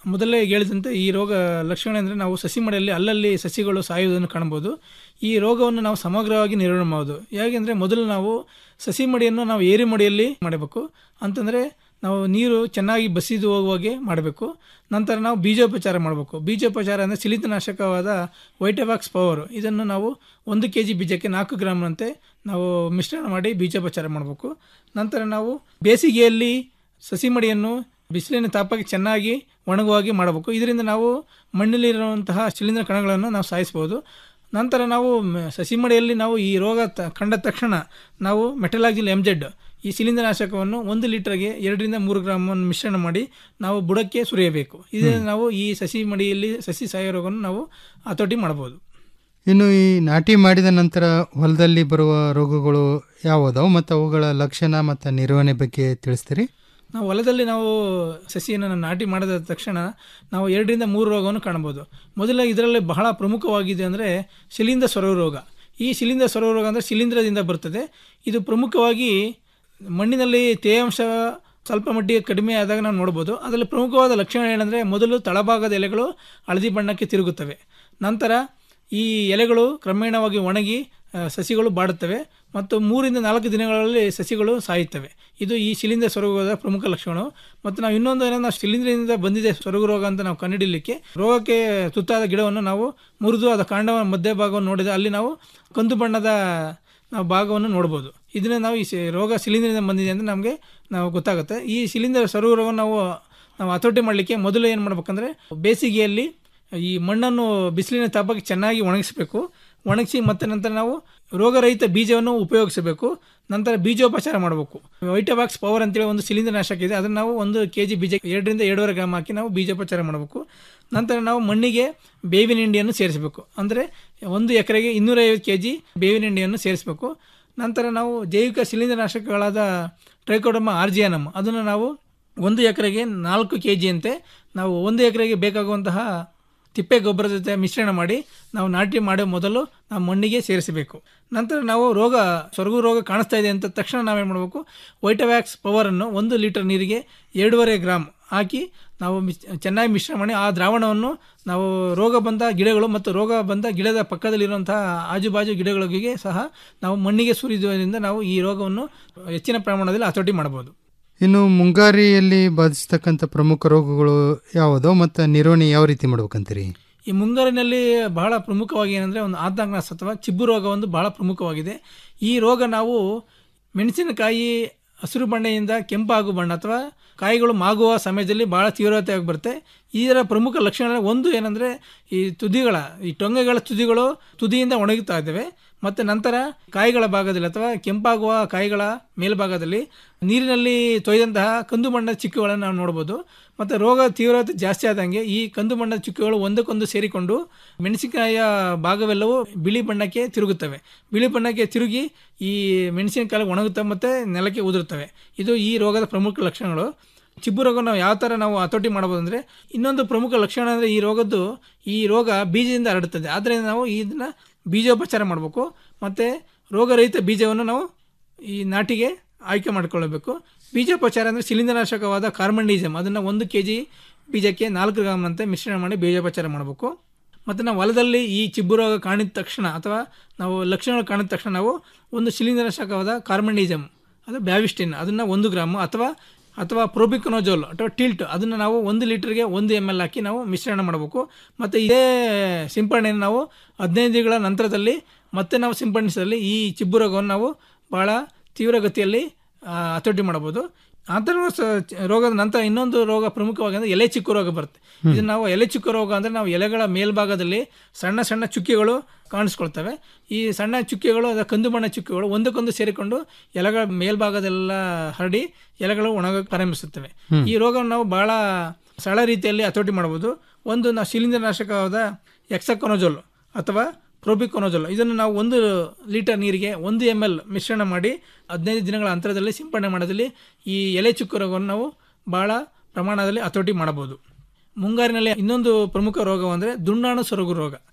ಮೊದಲೇ ಹೇಳಿದಂತೆ ಈ ರೋಗ ಲಕ್ಷಣ ಅಂದರೆ ನಾವು ಸಸಿ ಮಡಿಯಲ್ಲಿ ಅಲ್ಲಲ್ಲಿ ಸಸಿಗಳು ಸಾಯುವುದನ್ನು ಕಾಣಬಹುದು ಈ ರೋಗವನ್ನು ನಾವು ಸಮಗ್ರವಾಗಿ ನಿರ್ವಹಣೆ ಮಾಡೋದು ಹೇಗೆಂದರೆ ಮೊದಲು ನಾವು ಸಸಿ ಮಡಿಯನ್ನು ನಾವು ಏರಿ ಮಡಿಯಲ್ಲಿ ಮಾಡಬೇಕು ಅಂತಂದರೆ ನಾವು ನೀರು ಚೆನ್ನಾಗಿ ಬಸಿದು ಹೋಗುವಾಗೆ ಮಾಡಬೇಕು ನಂತರ ನಾವು ಬೀಜೋಪಚಾರ ಮಾಡಬೇಕು ಬೀಜೋಪಚಾರ ಅಂದರೆ ಸಿಲಿತನಾಶಕವಾದ ವೈಟವಾಕ್ಸ್ ಪವರ್ ಇದನ್ನು ನಾವು ಒಂದು ಕೆ ಜಿ ಬೀಜಕ್ಕೆ ನಾಲ್ಕು ಗ್ರಾಮ್ನಂತೆ ನಾವು ಮಿಶ್ರಣ ಮಾಡಿ ಬೀಜೋಪಚಾರ ಮಾಡಬೇಕು ನಂತರ ನಾವು ಬೇಸಿಗೆಯಲ್ಲಿ ಸಸಿ ಮಡಿಯನ್ನು ಬಿಸಿಲಿನ ತಾಪಕ್ಕೆ ಚೆನ್ನಾಗಿ ಒಣಗುವಾಗಿ ಮಾಡಬೇಕು ಇದರಿಂದ ನಾವು ಮಣ್ಣಲ್ಲಿರುವಂತಹ ಶಿಲೀಂಧ್ರ ಕಣಗಳನ್ನು ನಾವು ಸಾಯಿಸ್ಬೋದು ನಂತರ ನಾವು ಮ- ಸಸಿ ಮಡಿಯಲ್ಲಿ ನಾವು ಈ ರೋಗ ತ ಕಂಡ ತಕ್ಷಣ ನಾವು ಮೆಟಲಾಕ್ಸಿಲ್ ಎಂಜೆಡ್ ಈ ಶಿಲೀಂಧ್ರನಾಶಕವನ್ನು ಒಂದು ಲೀಟರ್ಗೆ ಎರಡರಿಂದ ಮೂರು ಗ್ರಾಮವನ್ನು ಮಿಶ್ರಣ ಮಾಡಿ ನಾವು ಬುಡಕ್ಕೆ ಸುರಿಯಬೇಕು ಇದರಿಂದ ನಾವು ಈ ಸಸಿ ಮಡಿಯಲ್ಲಿ ಸಸಿ ಸಾಯೋ ರೋಗವನ್ನು ನಾವು ಹತೋಟಿ ಮಾಡಬಹುದು ಇನ್ನು ಈ ನಾಟಿ ಮಾಡಿದ ನಂತರ ಹೊಲದಲ್ಲಿ ಬರುವ ರೋಗಗಳು ಯಾವುದವು ಮತ್ತು ಅವುಗಳ ಲಕ್ಷಣ ಮತ್ತು ನಿರ್ವಹಣೆ ಬಗ್ಗೆ ತಿಳಿಸ್ತೀರಿ ನಾವು ಹೊಲದಲ್ಲಿ ನಾವು ಸಸಿಯನ್ನು ನಾಟಿ ಮಾಡಿದ ತಕ್ಷಣ ನಾವು ಎರಡರಿಂದ ಮೂರು ರೋಗವನ್ನು ಕಾಣಬಹುದು ಮೊದಲ ಇದರಲ್ಲಿ ಬಹಳ ಪ್ರಮುಖವಾಗಿದೆ ಅಂದರೆ ಶಿಲೀಂಧ್ರ ಸೊರಗು ರೋಗ ಈ ಶಿಲೀಂಧ್ರ ಸೊರಗು ರೋಗ ಅಂದರೆ ಶಿಲೀಂಧ್ರದಿಂದ ಬರ್ತದೆ ಇದು ಪ್ರಮುಖವಾಗಿ ಮಣ್ಣಿನಲ್ಲಿ ತೇವಾಂಶ ಸ್ವಲ್ಪ ಮಟ್ಟಿಗೆ ಕಡಿಮೆ ಆದಾಗ ನಾವು ನೋಡ್ಬೋದು ಅದರಲ್ಲಿ ಪ್ರಮುಖವಾದ ಲಕ್ಷಣ ಏನಂದರೆ ಮೊದಲು ತಳಭಾಗದ ಎಲೆಗಳು ಹಳದಿ ಬಣ್ಣಕ್ಕೆ ತಿರುಗುತ್ತವೆ ನಂತರ ಈ ಎಲೆಗಳು ಕ್ರಮೇಣವಾಗಿ ಒಣಗಿ ಆ, ಸಸಿಗಳು ಬಾಡುತ್ತವೆ ಮತ್ತು ಮೂರಿಂದ ನಾಲ್ಕು ದಿನಗಳಲ್ಲಿ ಸಸಿಗಳು ಸಾಯುತ್ತವೆ ಇದು ಈ ಶಿಲೀಂಧ್ರ ಸೊರಗೋದ ಪ್ರಮುಖ ಲಕ್ಷಣ ಮತ್ತು ನಾವು ಇನ್ನೊಂದು ಏನಂದ್ರೆ ನಾವು ಶಿಲೀಂಧ್ರದಿಂದ ಬಂದಿದೆ ಸೊರಗು ರೋಗ ಅಂತ ನಾವು ಕಂಡುಹಿಡಲಿಕ್ಕೆ ರೋಗಕ್ಕೆ ತುತ್ತಾದ ಗಿಡವನ್ನು ನಾವು ಮುರಿದು ಅದರ ಕಾಂಡವ ಮಧ್ಯಭಾಗವನ್ನು ನೋಡಿದ ಅಲ್ಲಿ ನಾವು ಕಂದು ಬಣ್ಣದ ನಾವು ಭಾಗವನ್ನು ನೋಡ್ಬೋದು ಇದನ್ನ ನಾವು ಈ ಸಿ- ರೋಗ ಶಿಲೀಂಧ್ರದಿಂದ ಬಂದಿದೆ ಅಂತ ನಮಗೆ ನಾವು ಗೊತ್ತಾಗುತ್ತೆ ಈ ಶಿಲೀಂಧ್ರ ಸೊರಗು ರೋಗವನ್ನು ನಾವು ನಾವು ಹತೋಟಿ ಮಾಡಲಿಕ್ಕೆ ಮೊದಲು ಏನು ಮಾಡ್ಬೇಕಂದ್ರೆ ಬೇಸಿಗೆಯಲ್ಲಿ ಈ ಮಣ್ಣನ್ನು ಬಿಸಿಲಿನ ತಾಪಕ್ಕೆ ಚೆನ್ನಾಗಿ ಒಣಗಿಸಬೇಕು ಒಣಗಿಸಿ ಮತ್ತೆ ನಂತರ ನಾವು ರೋಗರಹಿತ ಬೀಜವನ್ನು ಉಪಯೋಗಿಸಬೇಕು ನಂತರ ಬೀಜೋಪಚಾರ ಮಾಡಬೇಕು ವೈಟಬಾಕ್ಸ್ ಪವರ್ ಅಂತೇಳಿ ಒಂದು ಶಿಲೀಂಧ್ರ ನಾಶಕ ಇದೆ ಅದನ್ನು ನಾವು ಒಂದು ಕೆ ಜಿ ಬೀಜ ಎರಡರಿಂದ ಎರಡೂವರೆ ಗ್ರಾಮ್ ಹಾಕಿ ನಾವು ಬೀಜೋಪಚಾರ ಮಾಡಬೇಕು ನಂತರ ನಾವು ಮಣ್ಣಿಗೆ ಬೇವಿನ ಹಿಂಡಿಯನ್ನು ಸೇರಿಸಬೇಕು ಅಂದರೆ ಒಂದು ಎಕರೆಗೆ ಇನ್ನೂರೈವತ್ತು ಕೆ ಜಿ ಬೇವಿನ ಹಿಂಡಿಯನ್ನು ಸೇರಿಸಬೇಕು ನಂತರ ನಾವು ಜೈವಿಕ ಶಿಲೀಂಧ್ರ ನಾಶಕಗಳಾದ ಟ್ರೈಕೋಡಮ ಆರ್ಜಿಯಾನಮ್ ಅದನ್ನು ನಾವು ಒಂದು ಎಕರೆಗೆ ನಾಲ್ಕು ಕೆ ಜಿಯಂತೆ ನಾವು ಒಂದು ಎಕರೆಗೆ ಬೇಕಾಗುವಂತಹ ತಿಪ್ಪೆ ಗೊಬ್ಬರದ ಜೊತೆ ಮಿಶ್ರಣ ಮಾಡಿ ನಾವು ನಾಟಿ ಮಾಡೋ ಮೊದಲು ನಾವು ಮಣ್ಣಿಗೆ ಸೇರಿಸಬೇಕು ನಂತರ ನಾವು ರೋಗ ಸೊರಗು ರೋಗ ಕಾಣಿಸ್ತಾ ಇದೆ ಅಂತ ತಕ್ಷಣ ನಾವೇನು ಮಾಡಬೇಕು ವೈಟವ್ಯಾಕ್ಸ್ ಪವರನ್ನು ಒಂದು ಲೀಟರ್ ನೀರಿಗೆ ಎರಡೂವರೆ ಗ್ರಾಮ್ ಹಾಕಿ ನಾವು ಮಿಶ್ ಚೆನ್ನಾಗಿ ಮಿಶ್ರಣ ಮಾಡಿ ಆ ದ್ರಾವಣವನ್ನು ನಾವು ರೋಗ ಬಂದ ಗಿಡಗಳು ಮತ್ತು ರೋಗ ಬಂದ ಗಿಡದ ಪಕ್ಕದಲ್ಲಿರುವಂತಹ ಆಜುಬಾಜು ಗಿಡಗಳಿಗೆ ಸಹ ನಾವು ಮಣ್ಣಿಗೆ ಸುರಿಯುವುದರಿಂದ ನಾವು ಈ ರೋಗವನ್ನು ಹೆಚ್ಚಿನ ಪ್ರಮಾಣದಲ್ಲಿ ಹತೋಟಿ ಮಾಡಬಹುದು ಇನ್ನು ಮುಂಗಾರಿಯಲ್ಲಿ ಬಾಧಿಸ್ತಕ್ಕಂಥ ಪ್ರಮುಖ ರೋಗಗಳು ಯಾವುದೋ ಮತ್ತು ನಿರ್ವಹಣೆ ಯಾವ ರೀತಿ ಮಾಡ್ಬೇಕಂತೀರಿ ಈ ಮುಂಗಾರಿನಲ್ಲಿ ಬಹಳ ಪ್ರಮುಖವಾಗಿ ಏನಂದರೆ ಒಂದು ಆತಂಕನಾಶ ಅಥವಾ ಚಿಬ್ಬು ರೋಗ ಒಂದು ಬಹಳ ಪ್ರಮುಖವಾಗಿದೆ ಈ ರೋಗ ನಾವು ಮೆಣಸಿನಕಾಯಿ ಹಸಿರು ಬಣ್ಣದಿಂದ ಕೆಂಪಾಗು ಬಣ್ಣ ಅಥವಾ ಕಾಯಿಗಳು ಮಾಗುವ ಸಮಯದಲ್ಲಿ ಬಹಳ ತೀವ್ರತೆಯಾಗಿ ಬರುತ್ತೆ ಇದರ ಪ್ರಮುಖ ಲಕ್ಷಣ ಒಂದು ಏನಂದರೆ ಈ ತುದಿಗಳ ಈ ಟೊಂಗೆಗಳ ತುದಿಗಳು ತುದಿಯಿಂದ ಒಣಗುತ್ತಾ ಇದ್ದಾವೆ ಮತ್ತು ನಂತರ ಕಾಯಿಗಳ ಭಾಗದಲ್ಲಿ ಅಥವಾ ಕೆಂಪಾಗುವ ಕಾಯಿಗಳ ಮೇಲ್ಭಾಗದಲ್ಲಿ ನೀರಿನಲ್ಲಿ ತೊಯ್ದಂತಹ ಕಂದು ಬಣ್ಣದ ಚಿಕ್ಕುಗಳನ್ನು ನಾವು ನೋಡ್ಬೋದು ಮತ್ತು ರೋಗ ತೀವ್ರತೆ ಜಾಸ್ತಿ ಆದಂಗೆ ಈ ಕಂದು ಬಣ್ಣದ ಚುಕ್ಕೆಗಳು ಒಂದಕ್ಕೊಂದು ಸೇರಿಕೊಂಡು ಮೆಣಸಿನಕಾಯಿಯ ಭಾಗವೆಲ್ಲವೂ ಬಿಳಿ ಬಣ್ಣಕ್ಕೆ ತಿರುಗುತ್ತವೆ ಬಿಳಿ ಬಣ್ಣಕ್ಕೆ ತಿರುಗಿ ಈ ಮೆಣಸಿನಕಾಯಿ ಒಣಗುತ್ತವೆ ಮತ್ತು ನೆಲಕ್ಕೆ ಉದುರುತ್ತವೆ ಇದು ಈ ರೋಗದ ಪ್ರಮುಖ ಲಕ್ಷಣಗಳು ಚಿಬ್ಬು ರೋಗ ನಾವು ಯಾವ ಥರ ನಾವು ಹತೋಟಿ ಮಾಡ್ಬೋದು ಅಂದರೆ ಇನ್ನೊಂದು ಪ್ರಮುಖ ಲಕ್ಷಣ ಅಂದರೆ ಈ ರೋಗದ್ದು ಈ ರೋಗ ಬೀಜದಿಂದ ಹರಡುತ್ತದೆ ಆದ್ದರಿಂದ ನಾವು ಇದನ್ನು ಬೀಜೋಪಚಾರ ಮಾಡಬೇಕು ಮತ್ತು ರೋಗರಹಿತ ಬೀಜವನ್ನು ನಾವು ಈ ನಾಟಿಗೆ ಆಯ್ಕೆ ಮಾಡಿಕೊಳ್ಳಬೇಕು ಬೀಜೋಪಚಾರ ಅಂದರೆ ಶಿಲೀಂಧ್ರನಾಶಕವಾದ ಕಾರ್ಬನ್ಡಿಸಮ್ ಅದನ್ನು ಒಂದು ಕೆ ಜಿ ಬೀಜಕ್ಕೆ ನಾಲ್ಕು ಗ್ರಾಮ್ನಂತೆ ಮಿಶ್ರಣ ಮಾಡಿ ಬೀಜೋಪಚಾರ ಮಾಡಬೇಕು ಮತ್ತು ನಾವು ಹೊಲದಲ್ಲಿ ಈ ಚಿಬ್ಬು ರೋಗ ಕಾಣಿದ ತಕ್ಷಣ ಅಥವಾ ನಾವು ಲಕ್ಷಣಗಳು ಕಾಣಿದ ತಕ್ಷಣ ನಾವು ಒಂದು ಶಿಲೀಂಧ್ರನಾಶಕವಾದ ಕಾರ್ಬನ್ಡಿಸಮ್ ಅದು ಬ್ಯಾವಿಸ್ಟಿನ್ ಅದನ್ನು ಒಂದು ಗ್ರಾಮು ಅಥವಾ ಅಥವಾ ಪ್ರೋಬಿಕೊನೋಜೋಲ್ ಅಥವಾ ಟಿಲ್ಟ್ ಅದನ್ನು ನಾವು ಒಂದು ಲೀಟರ್ಗೆ ಒಂದು ಎಮ್ ಎಲ್ ಹಾಕಿ ನಾವು ಮಿಶ್ರಣ ಮಾಡಬೇಕು ಮತ್ತು ಇದೇ ಸಿಂಪಡಣೆಯನ್ನು ನಾವು ಹದಿನೈದು ದಿನಗಳ ನಂತರದಲ್ಲಿ ಮತ್ತೆ ನಾವು ಸಿಂಪಡಿಸಿದಲ್ಲಿ ಈ ಚಿಬ್ಬು ರೋಗವನ್ನು ನಾವು ಭಾಳ ತೀವ್ರಗತಿಯಲ್ಲಿ ಆ, ಹತೋಟಿ ಮಾಡಬಹುದು ಆಂತರ ರೋಗದ ನಂತರ ಇನ್ನೊಂದು ರೋಗ ಪ್ರಮುಖವಾಗಿ ಅಂದರೆ ಎಲೆ ಚಿಕ್ಕು ರೋಗ ಬರುತ್ತೆ ಇದನ್ನು ನಾವು ಎಲೆ ಚಿಕ್ಕು ರೋಗ ಅಂದರೆ ನಾವು ಎಲೆಗಳ ಮೇಲ್ಭಾಗದಲ್ಲಿ ಸಣ್ಣ ಸಣ್ಣ ಚುಕ್ಕಿಗಳು ಕಾಣಿಸ್ಕೊಳ್ತವೆ ಈ ಸಣ್ಣ ಚುಕ್ಕಿಗಳು ಅದರ ಕಂದು ಬಣ್ಣ ಚುಕ್ಕಿಗಳು ಒಂದಕ್ಕೊಂದು ಸೇರಿಕೊಂಡು ಎಲೆಗಳ ಮೇಲ್ಭಾಗದೆಲ್ಲ ಹರಡಿ ಎಲೆಗಳು ಒಣಗಕ್ಕೆ ಪ್ರಾರಂಭಿಸುತ್ತವೆ ಹ್ಮ್. ಈ ರೋಗವನ್ನು ನಾವು ಬಹಳ ಸರಳ ರೀತಿಯಲ್ಲಿ ಹತೋಟಿ ಮಾಡಬಹುದು ಒಂದು ನಾವು ಶಿಲೀಂಧ್ರನಾಶಕವಾದ ಎಕ್ಸಕೊನೋಜೋಲ್ ಅಥವಾ ಪ್ರೋಬಿಕೊನೋಜೋಲ್ ಇದನ್ನು ನಾವು ಒಂದು ಲೀಟರ್ ನೀರಿಗೆ ಒಂದು ಎಮ್ ಎಲ್ ಮಿಶ್ರಣ ಮಾಡಿ ಹದಿನೈದು ದಿನಗಳ ಅಂತರದಲ್ಲಿ ಸಿಂಪಡಣೆ ಮಾಡೋದ್ರಲ್ಲಿ ಈ ಎಲೆ ಚುಕ್ಕು ರೋಗವನ್ನು ನಾವು ಬಹಳ ಪ್ರಮಾಣದಲ್ಲಿ ಹತೋಟಿ ಮಾಡಬಹುದು ಮುಂಗಾರಿನಲ್ಲಿ ಇನ್ನೊಂದು ಪ್ರಮುಖ ರೋಗ ಅಂದರೆ ದುಂಡಾಣು ಸೊರಗು ರೋಗ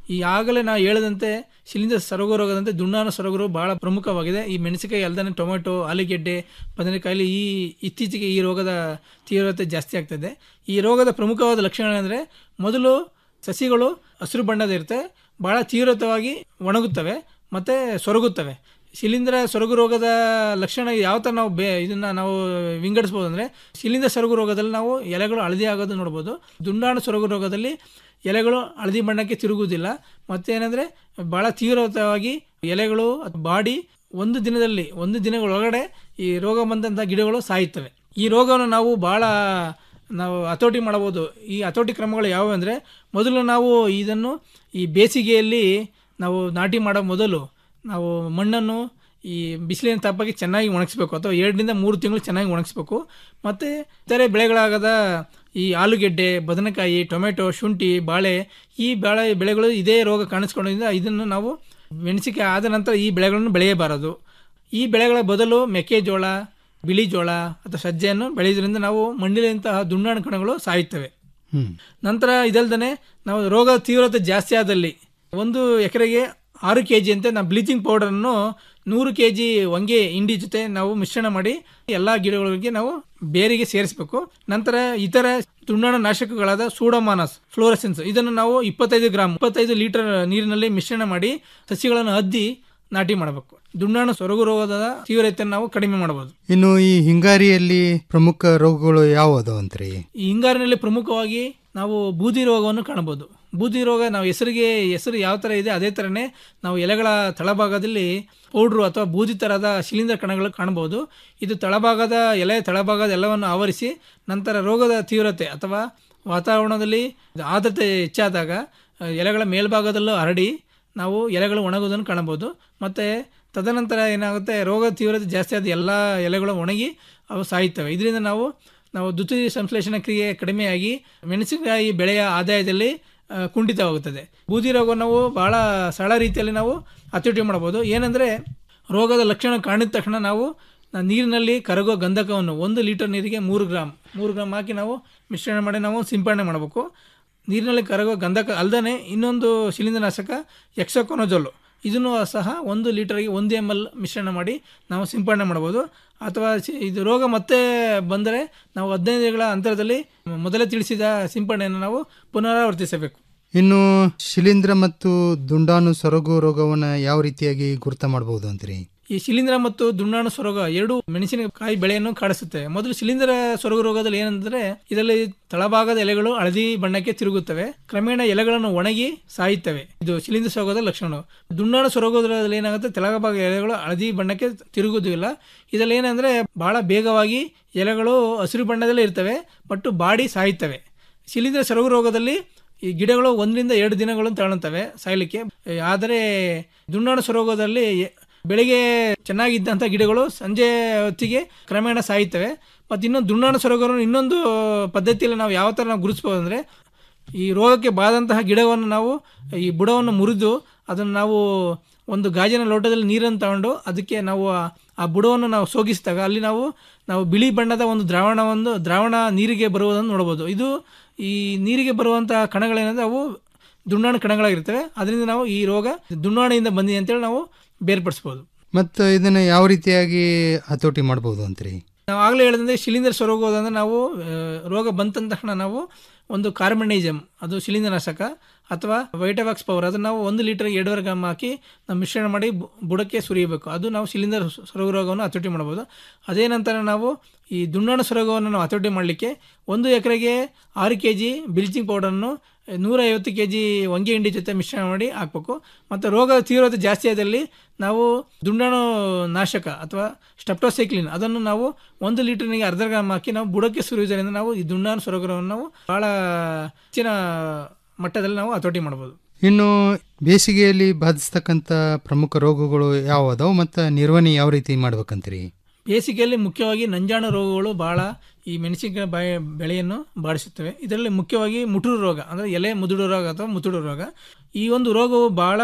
ಈಗಾಗಲೇ ನಾವು ಹೇಳಿದಂತೆ ಶಿಲೀಂಧ್ರ ಸೊರಗು ರೋಗದಂತೆ ದುಂಡಾಣು ಸೊರಗು ರೋಗ ಬಹಳ ಪ್ರಮುಖವಾಗಿದೆ ಈ ಮೆಣಸಿನಕಾಯಿ ಅಲ್ಲದೆ ಟೊಮೆಟೊ ಆಲೂಗೆಡ್ಡೆ ಬದನೆಕಾಯಲ್ಲಿ ಈ ಇತ್ತೀಚೆಗೆ ಈ ರೋಗದ ತೀವ್ರತೆ ಜಾಸ್ತಿ ಆಗ್ತದೆ ಈ ರೋಗದ ಪ್ರಮುಖವಾದ ಲಕ್ಷಣ ಏನಂದರೆ ಮೊದಲು ಸಸಿಗಳು ಹಸಿರು ಬಣ್ಣದ ಇರುತ್ತೆ ಬಹಳ ತೀವ್ರತವಾಗಿ ಒಣಗುತ್ತವೆ ಮತ್ತು ಸೊರಗುತ್ತವೆ ಶಿಲೀಂಧ್ರ ಸೊರಗು ರೋಗದ ಲಕ್ಷಣ ಯಾವ ಥರ ನಾವು ಬೇ ಇದನ್ನ ನಾವು ವಿಂಗಡಿಸ್ಬೋದು ಅಂದರೆ ಶಿಲೀಂಧ್ರ ಸೊರಗು ರೋಗದಲ್ಲಿ ನಾವು ಎಲೆಗಳು ಹಳದಿ ಆಗೋದು ನೋಡ್ಬೋದು ದುಂಡಾಣು ಸೊರಗು ರೋಗದಲ್ಲಿ ಎಲೆಗಳು ಹಳದಿ ಬಣ್ಣಕ್ಕೆ ತಿರುಗುವುದಿಲ್ಲ ಮತ್ತೇನೆಂದರೆ ಭಾಳ ತೀವ್ರವಾಗಿ ಎಲೆಗಳು ಬಾಡಿ ಒಂದು ದಿನದಲ್ಲಿ ಒಂದು ದಿನಗಳೊಳಗಡೆ ಈ ರೋಗ ಬಂದಂಥ ಗಿಡಗಳು ಸಾಯುತ್ತವೆ ಈ ರೋಗವನ್ನು ನಾವು ಭಾಳ ನಾವು ಹತೋಟಿ ಮಾಡಬಹುದು ಈ ಹತೋಟಿ ಕ್ರಮಗಳು ಯಾವುವು ಅಂದರೆ ಮೊದಲು ನಾವು ಇದನ್ನು ಈ ಬೇಸಿಗೆಯಲ್ಲಿ ನಾವು ನಾಟಿ ಮಾಡೋ ಮೊದಲು ನಾವು ಮಣ್ಣನ್ನು ಈ ಬಿಸಿಲಿನ ತಾಪಕ್ಕೆ ಚೆನ್ನಾಗಿ ಒಣಗಿಸ್ಬೇಕು ಅಥವಾ ಎರಡರಿಂದ ಮೂರು ತಿಂಗಳು ಚೆನ್ನಾಗಿ ಒಣಗಿಸ್ಬೇಕು ಮತ್ತು ಇತರೆ ಬೆಳೆಗಳಾಗದ ಈ ಆಲೂಗೆಡ್ಡೆ ಬದನೆಕಾಯಿ ಟೊಮೆಟೊ ಶುಂಠಿ ಬಾಳೆ ಈ ಬಾಳೆ ಬೆಳೆಗಳು ಇದೇ ರೋಗ ಕಾಣಿಸ್ಕೊಂಡಿದ್ದರಿಂದ ಇದನ್ನು ನಾವು ಮೆಣಸಿಕೆ ಆದ ನಂತರ ಈ ಬೆಳೆಗಳನ್ನು ಬೆಳೆಯಬಾರದು ಈ ಬೆಳೆಗಳ ಬದಲು ಮೆಕ್ಕೆಜೋಳ ಬಿಳಿ ಜೋಳ ಅಥವಾ ಸಜ್ಜೆಯನ್ನು ಬೆಳೆಯೋದ್ರಿಂದ ನಾವು ಮಣ್ಣಿನಂತಹ ದುಂಡಾಣು ಕಣಗಳು ಸಾಯುತ್ತವೆ ಹ್ಮ್ ನಂತರ ಇದಲ್ದೇ ನಾವು ರೋಗ ತೀವ್ರತೆ ಜಾಸ್ತಿ ಆದಲ್ಲಿ ಒಂದು ಎಕರೆಗೆ ಆರು ಕೆ ಜಿ ಅಂತೆ ನಾವು ಬ್ಲೀಚಿಂಗ್ ಪೌಡರನ್ನು ನೂರು ಕೆ ಜಿ ಹೊಂಗೆ ಹಿಂಡಿ ಜೊತೆ ನಾವು ಮಿಶ್ರಣ ಮಾಡಿ ಎಲ್ಲ ಗಿಡಗಳಿಗೆ ನಾವು ಬೇರಿಗೆ ಸೇರಿಸಬೇಕು ನಂತರ ಇತರ ದುಂಡಾಣು ನಾಶಕಗಳಾದ ಸೂಡೋಮಾನಸ್ ಫ್ಲೋರಸೆನ್ಸ್ ಇದನ್ನು ನಾವು ಇಪ್ಪತ್ತೈದು ಗ್ರಾಮ್ ಇಪ್ಪತ್ತೈದು ಲೀಟರ್ ನೀರಿನಲ್ಲಿ ಮಿಶ್ರಣ ಮಾಡಿ ಸಸಿಗಳನ್ನು ಅದ್ದಿ ನಾಟಿ ಮಾಡಬೇಕು ದುಂಡಾಣು ಸೊರಗು ರೋಗದ ತೀವ್ರತೆಯನ್ನು ನಾವು ಕಡಿಮೆ ಮಾಡಬಹುದು ಇನ್ನು ಈ ಹಿಂಗಾರಿಯಲ್ಲಿ ಪ್ರಮುಖ ರೋಗಗಳು ಯಾವ ಅದಾವಂತ್ರಿ ಈ ಹಿಂಗಾರಿನಲ್ಲಿ ಪ್ರಮುಖವಾಗಿ ನಾವು ಬೂದಿ ರೋಗವನ್ನು ಕಾಣಬಹುದು ಬೂದಿ ರೋಗ ನಾವು ಹೆಸರಿಗೆ ಹೆಸರು ಯಾವ ಥರ ಇದೆ ಅದೇ ಥರನೇ ನಾವು ಎಲೆಗಳ ತಳಭಾಗದಲ್ಲಿ ಪೌಡ್ರು ಅಥವಾ ಬೂದಿ ಥರದ ಶಿಲೀಂಧ್ರ ಕಣಗಳು ಕಾಣಬಹುದು ಇದು ತಳಭಾಗದ ಎಲೆ ತಳಭಾಗದ ಎಲ್ಲವನ್ನು ಆವರಿಸಿ ನಂತರ ರೋಗದ ತೀವ್ರತೆ ಅಥವಾ ವಾತಾವರಣದಲ್ಲಿ ಆರ್ದ್ರತೆ ಹೆಚ್ಚಾದಾಗ ಆ, ಎಲೆಗಳ ಮೇಲ್ಭಾಗದಲ್ಲೂ ಹರಡಿ ನಾವು ಎಲೆಗಳು ಒಣಗೋದನ್ನು ಕಾಣಬಹುದು ಮತ್ತು ತದನಂತರ ಏನಾಗುತ್ತೆ ರೋಗ ತೀವ್ರತೆ ಜಾಸ್ತಿ ಆದ ಎಲ್ಲ ಎಲೆಗಳು ಒಣಗಿ ಅವು ಸಾಯುತ್ತವೆ ಇದರಿಂದ ನಾವು ನಾವು ದ್ವಿತೀಯ ಸಂಶ್ಲೇಷಣಾ ಕ್ರಿಯೆ ಕಡಿಮೆಯಾಗಿ ಮೆಣಸಿನಕಾಯಿ ಬೆಳೆಯ ಆದಾಯದಲ್ಲಿ ಆ, ಕುಂಠಿತವಾಗುತ್ತದೆ ಬೂದಿ ರೋಗವನ್ನು ನಾವು ಭಾಳ ಸರಳ ರೀತಿಯಲ್ಲಿ ನಾವು ಹತೋಟಿ ಮಾಡಬಹುದು ಏನಂದರೆ ರೋಗದ ಲಕ್ಷಣ ಕಾಣಿದ ತಕ್ಷಣ ನಾವು ನ- ನೀರಿನಲ್ಲಿ ಕರಗುವ ಗಂಧಕವನ್ನು ಒಂದು ಲೀಟರ್ ನೀರಿಗೆ ಮೂರು ಗ್ರಾಮ್ ಮೂರು ಗ್ರಾಮ್ ಹಾಕಿ ನಾವು ಮಿಶ್ರಣ ಮಾಡಿ ನಾವು ಸಿಂಪಡಣೆ ಮಾಡಬೇಕು ನೀರಿನಲ್ಲಿ ಕರಗುವ ಗಂಧಕ ಅಲ್ಲದೆ ಇನ್ನೊಂದು ಶಿಲೀಂಧ್ರನಾಶಕ ಎಕ್ಸೋಕೊನೋಜೋಲು ಇದನ್ನು ಸಹ ಒಂದು ಲೀಟರ್ಗೆ ಒಂದು ಎಮ್ ಎಲ್ ಮಿಶ್ರಣ ಮಾಡಿ ನಾವು ಸಿಂಪಡಣೆ ಮಾಡ್ಬೋದು ಅಥವಾ ಸಿ- ಇದು ರೋಗ ಮತ್ತೆ ಬಂದರೆ ನಾವು ಹದಿನೈದು ದಿನಗಳ ಅಂತರದಲ್ಲಿ ಮೊದಲೇ ತಿಳಿಸಿದ ಸಿಂಪಡಣೆಯನ್ನು ನಾವು ಪುನರಾವರ್ತಿಸಬೇಕು ಇನ್ನು ಶಿಲೀಂಧ್ರ ಮತ್ತು ದುಂಡಾಣು ಸೊರಗು ರೋಗವನ್ನ ಯಾವ ರೀತಿಯಾಗಿ ಗುರುತ ಮಾಡಬಹುದು ಅಂತೀರಿ ಈ ಶಿಲೀಂಧ್ರ ಮತ್ತು ದುಂಡಾಣು ಸೊರಗ ಎರಡು ಮೆಣಸಿನಕಾಯಿ ಬೆಳೆಯನ್ನು ಕಾಡಿಸುತ್ತೆ ಮೊದಲು ಶಿಲೀಂಧ್ರ ಸೊರಗು ರೋಗದಲ್ಲಿ ಏನಂದ್ರೆ ಇದರಲ್ಲಿ ತಳಭಾಗದ ಎಲೆಗಳು ಹಳದಿ ಬಣ್ಣಕ್ಕೆ ತಿರುಗುತ್ತವೆ ಕ್ರಮೇಣ ಎಲೆಗಳನ್ನು ಒಣಗಿ ಸಾಯುತ್ತವೆ ಇದು ಶಿಲೀಂಧ್ರ ಸೊರಗದ ಲಕ್ಷಣ ದುಂಡಾಣು ಸೊರಗೋದ್ರಲ್ಲಿ ಏನಾಗುತ್ತೆ ತೆಳಭಾಗ ಎಲೆಗಳು ಹಳದಿ ಬಣ್ಣಕ್ಕೆ ತಿರುಗುವುದಿಲ್ಲ ಇದರಲ್ಲಿ ಏನಂದ್ರೆ ಬಹಳ ಬೇಗವಾಗಿ ಎಲೆಗಳು ಹಸಿರು ಬಣ್ಣದಲ್ಲೇ ಇರ್ತವೆ ಮತ್ತು ಬಾಡಿ ಸಾಯುತ್ತವೆ ಶಿಲೀಂಧ್ರ ಸೊರಗು ರೋಗದಲ್ಲಿ ಈ ಗಿಡಗಳು ಒಂದರಿಂದ ಎರಡು ದಿನಗಳನ್ನು ತಗೊಳ್ತವೆ ಸಾಯಲಿಕ್ಕೆ ಆದರೆ ದುಂಡಾಣು ಸೊರಗೋದಲ್ಲಿ ಬೆಳಿಗ್ಗೆ ಚೆನ್ನಾಗಿದ್ದಂಥ ಗಿಡಗಳು ಸಂಜೆ ಹೊತ್ತಿಗೆ ಕ್ರಮೇಣ ಸಾಯುತ್ತವೆ ಮತ್ತು ಇನ್ನೊಂದು ದುಂಡಾಣು ಸೊರಗವನ್ನು ಇನ್ನೊಂದು ಪದ್ಧತಿಯಲ್ಲಿ ನಾವು ಯಾವ ಥರ ನಾವು ಗುರುತಿಸ್ಬೋದು ಅಂದರೆ ಈ ರೋಗಕ್ಕೆ ಬಾದಂತಹ ಗಿಡವನ್ನು ನಾವು ಈ ಬುಡವನ್ನು ಮುರಿದು ಅದನ್ನು ನಾವು ಒಂದು ಗಾಜಿನ ಲೋಟದಲ್ಲಿ ನೀರನ್ನು ತಗೊಂಡು ಅದಕ್ಕೆ ನಾವು ಆ- ಆ ಬುಡವನ್ನು ನಾವು ಸೋಗಿಸಿದಾಗ ಅಲ್ಲಿ ನಾವು ನಾವು ಬಿಳಿ ಬಣ್ಣದ ಒಂದು ದ್ರಾವಣವನ್ನು ದ್ರಾವಣ ನೀರಿಗೆ ಬರುವುದನ್ನು ನೋಡಬಹುದು ಇದು ಈ ನೀರಿಗೆ ಬರುವಂತಹ ಕಣಗಳೇನಂದ್ರೆ ಅವು ದುಂಡಾಣು ಕಣಗಳಾಗಿರ್ತವೆ ಅದರಿಂದ ನಾವು ಈ ರೋಗ ದುಂಡಾಣಿಯಿಂದ ಬಂದಿದೆ ಅಂತೇಳಿ ನಾವು ಬೇರ್ಪಡಿಸ್ಬೋದು ಮತ್ತು ಇದನ್ನ ಯಾವ ರೀತಿಯಾಗಿ ಹತೋಟಿ ಮಾಡಬಹುದು ಅಂತೀರಿ ನಾವು ಆಗಲೇ ಹೇಳಿದಂತೆ ಶಿಲೀಂಧ್ರ ಸೊರಗೋದಂದ್ರೆ ನಾವು ಆ, ರೋಗ ಬಂತ ತಕ್ಷಣ ನಾವು ಒಂದು ಕಾರ್ಬನೈಜಮ್ ಅದು ಶಿಲೀಂಧ್ರನಾಶಕ ಅಥವಾ ವೈಟವಾಕ್ಸ್ ಪವರ್ ಅದನ್ನು ನಾವು ಒಂದು ಲೀಟರ್ಗೆ ಎರಡೂವರೆ ಗ್ರಾಮ್ ಹಾಕಿ ನಾವು ಮಿಶ್ರಣ ಮಾಡಿ ಬು- ಬುಡಕ್ಕೆ ಸುರಿಯಬೇಕು ಅದು ನಾವು ಶಿಲೀಂಧ್ರ ಸೊರಗು ರೋಗವನ್ನು ಹತೋಟಿ ಮಾಡ್ಬೋದು ಅದೇ ನಂತರ ನಾವು ಈ ದುಂಡಾಣು ಸೊರಗವನ್ನು ನಾವು ಹತೋಟಿ ಮಾಡಲಿಕ್ಕೆ ಒಂದು ಎಕರೆಗೆ ಆರು ಕೆ ಜಿ ಬ್ಲೀಚಿಂಗ್ ಪೌಡರನ್ನು ನೂರ ಐವತ್ತು ಕೆ ಜಿ ಹೊಂಗೆ ಹಿಂಡಿ ಜೊತೆ ಮಿಶ್ರಣ ಮಾಡಿ ಹಾಕಬೇಕು ಮತ್ತು ರೋಗ ತೀವ್ರತೆ ಜಾಸ್ತಿ ಆದಲ್ಲಿ ನಾವು ದುಂಡಾಣು ನಾಶಕ ಅಥವಾ ಸ್ಟೆಪ್ಟೋಸೈಕ್ಲಿನ್ ಅದನ್ನು ನಾವು ಒಂದು ಲೀಟರ್ನಿಗೆ ಅರ್ಧ ಗ್ರಾಮ್ ಹಾಕಿ ನಾವು ಬುಡಕ್ಕೆ ಸುರಿಯುವುದರಿಂದ ನಾವು ಈ ದುಂಡಾಣು ಸೊರಗರವನ್ನು ನಾವು ಭಾಳ ಹೆಚ್ಚಿನ ಮಟ್ಟದಲ್ಲಿ ನಾವು ಹತೋಟಿ ಮಾಡ್ಬೋದು ಇನ್ನು ಬೇಸಿಗೆಯಲ್ಲಿ ಬಾಧಿಸ್ತಕ್ಕಂಥ ಪ್ರಮುಖ ರೋಗಗಳು ಯಾವ ಅದಾವು ಮತ್ತು ನಿರ್ವಹಣೆ ಯಾವ ರೀತಿ ಮಾಡ್ಬೇಕಂತೀರಿ ಬೇಸಿಗೆಯಲ್ಲಿ ಮುಖ್ಯವಾಗಿ ನಂಜಾಣು ರೋಗಗಳು ಬಹಳ ಈ ಮೆಣಸಿನಕಾಯಿ ಬಾಯ ಬೆಳೆಯನ್ನು ಬಾಡಿಸುತ್ತವೆ ಇದರಲ್ಲಿ ಮುಖ್ಯವಾಗಿ ಮುಟುರು ರೋಗ ಅಂದರೆ ಎಲೆ ಮುದುಡು ರೋಗ ಅಥವಾ ಮುತುಡು ರೋಗ ಈ ಒಂದು ರೋಗವು ಬಹಳ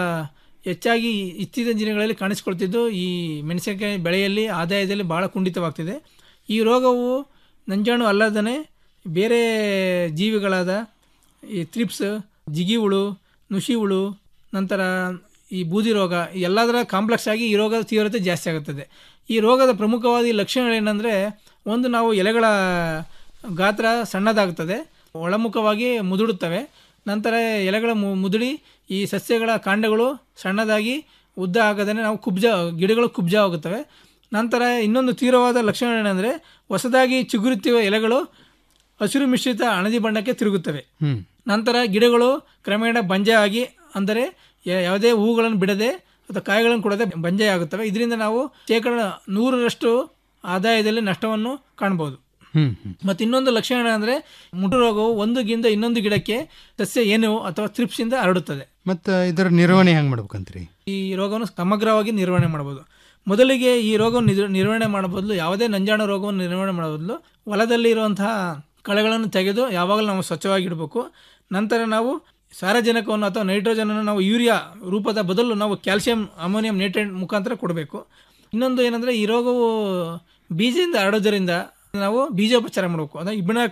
ಹೆಚ್ಚಾಗಿ ಇತ್ತೀಚಿನ ದಿನಗಳಲ್ಲಿ ಕಾಣಿಸಿಕೊಳ್ತಿದ್ದು ಈ ಮೆಣಸಿನಕಾಯಿ ಬೆಳೆಯಲ್ಲಿ ಆದಾಯದಲ್ಲಿ ಬಹಳ ಕುಂಠಿತವಾಗ್ತಿದೆ ಈ ರೋಗವು ನಂಜಾಣು ಅಲ್ಲದೇ ಬೇರೆ ಜೀವಿಗಳಾದ ಈ ತ್ರಿಪ್ಸ್ ಜಿಗಿ ಹುಳು ನುಷಿ ಹುಳು ನಂತರ ಈ ಬೂದಿ ರೋಗ ಎಲ್ಲದರ ಕಾಂಪ್ಲೆಕ್ಸ್ ಆಗಿ ಈ ರೋಗದ ತೀವ್ರತೆ ಜಾಸ್ತಿ ಆಗುತ್ತದೆ ಈ ರೋಗದ ಪ್ರಮುಖವಾದ ಈ ಲಕ್ಷಣಗಳೇನೆಂದರೆ ಒಂದು ನಾವು ಎಲೆಗಳ ಗಾತ್ರ ಸಣ್ಣದಾಗುತ್ತದೆ ಒಳಮುಖವಾಗಿ ಮುದುಡುತ್ತವೆ ನಂತರ ಎಲೆಗಳ ಮು- ಮುದುಡಿ ಈ ಸಸ್ಯಗಳ ಕಾಂಡಗಳು ಸಣ್ಣದಾಗಿ ಉದ್ದ ಆಗದೇ ನಾವು ಕುಬ್ಜ ಗಿಡಗಳು ಕುಬ್ಜ ಆಗುತ್ತವೆ ನಂತರ ಇನ್ನೊಂದು ತೀವ್ರವಾದ ಲಕ್ಷಣ ಏನಂದರೆ ಹೊಸದಾಗಿ ಚಿಗುರುತ್ತಿರುವ ಎಲೆಗಳು ಹಸಿರು ಮಿಶ್ರಿತ ಹಳದಿ ಬಣ್ಣಕ್ಕೆ ತಿರುಗುತ್ತವೆ ಹ್ಮ್ ನಂತರ ಗಿಡಗಳು ಕ್ರಮೇಣ ಬಂಜೆ ಆಗಿ ಅಂದರೆ ಯ- ಯಾವುದೇ ಹೂಗಳನ್ನು ಬಿಡದೆ ಅಥವಾ ಕಾಯಿಗಳನ್ನು ಕೊಡದೆ ಬಂಜೆ ಆಗುತ್ತವೆ ಇದರಿಂದ ನಾವು ಶೇಕಡ ನೂರರಷ್ಟು ಆದಾಯದಲ್ಲಿ ನಷ್ಟವನ್ನು ಕಾಣ್ಬೋದು ಹ್ಮ್ ಹ್ಮ್ ಮತ್ತು ಇನ್ನೊಂದು ಲಕ್ಷಣ ಏನಂದರೆ ಮುಟು ರೋಗವು ಒಂದು ಗಿಂದ ಇನ್ನೊಂದು ಗಿಡಕ್ಕೆ ಸಸ್ಯ ಏನು ಅಥವಾ ತ್ರಿಪ್ಸಿಂದ ಹರಡುತ್ತದೆ ಮತ್ತು ಇದರ ನಿರ್ವಹಣೆ ಹೆಂಗೆ ಮಾಡ್ಬೇಕಂತ್ರಿ ಈ ರೋಗವನ್ನು ಸಮಗ್ರವಾಗಿ ನಿರ್ವಹಣೆ ಮಾಡಬಹುದು ಮೊದಲಿಗೆ ಈ ರೋಗವನ್ನು ನಿರ್- ನಿರ್ವಹಣೆ ಮಾಡೋ ಬದಲು ಯಾವುದೇ ನಂಜಾಣ ರೋಗವನ್ನು ನಿರ್ವಹಣೆ ಮಾಡೋ ಬದಲು ಹೊಲದಲ್ಲಿ ಇರುವಂತಹ ಕಳೆಗಳನ್ನು ತೆಗೆದು ಯಾವಾಗಲೂ ನಾವು ಸ್ವಚ್ಛವಾಗಿಡಬೇಕು ನಂತರ ನಾವು ಸಾರಜನಕವನ್ನು ಅಥವಾ ನೈಟ್ರೋಜನನ್ನು ನಾವು ಯೂರಿಯಾ ರೂಪದ ಬದಲು ನಾವು ಕ್ಯಾಲ್ಸಿಯಂ ಅಮೋನಿಯಂ ನೈಟ್ರೇಟ್ ಮುಖಾಂತರ ಕೊಡಬೇಕು ಇನ್ನೊಂದು ಏನಂದರೆ ಈ ರೋಗವು ಬೀಜದಿಂದ ಹರಡೋದರಿಂದ ನಾವು ಬೀಜೋಪಚಾರ ಮಾಡಬೇಕು ಅಂದರೆ ಇಬ್ಬನ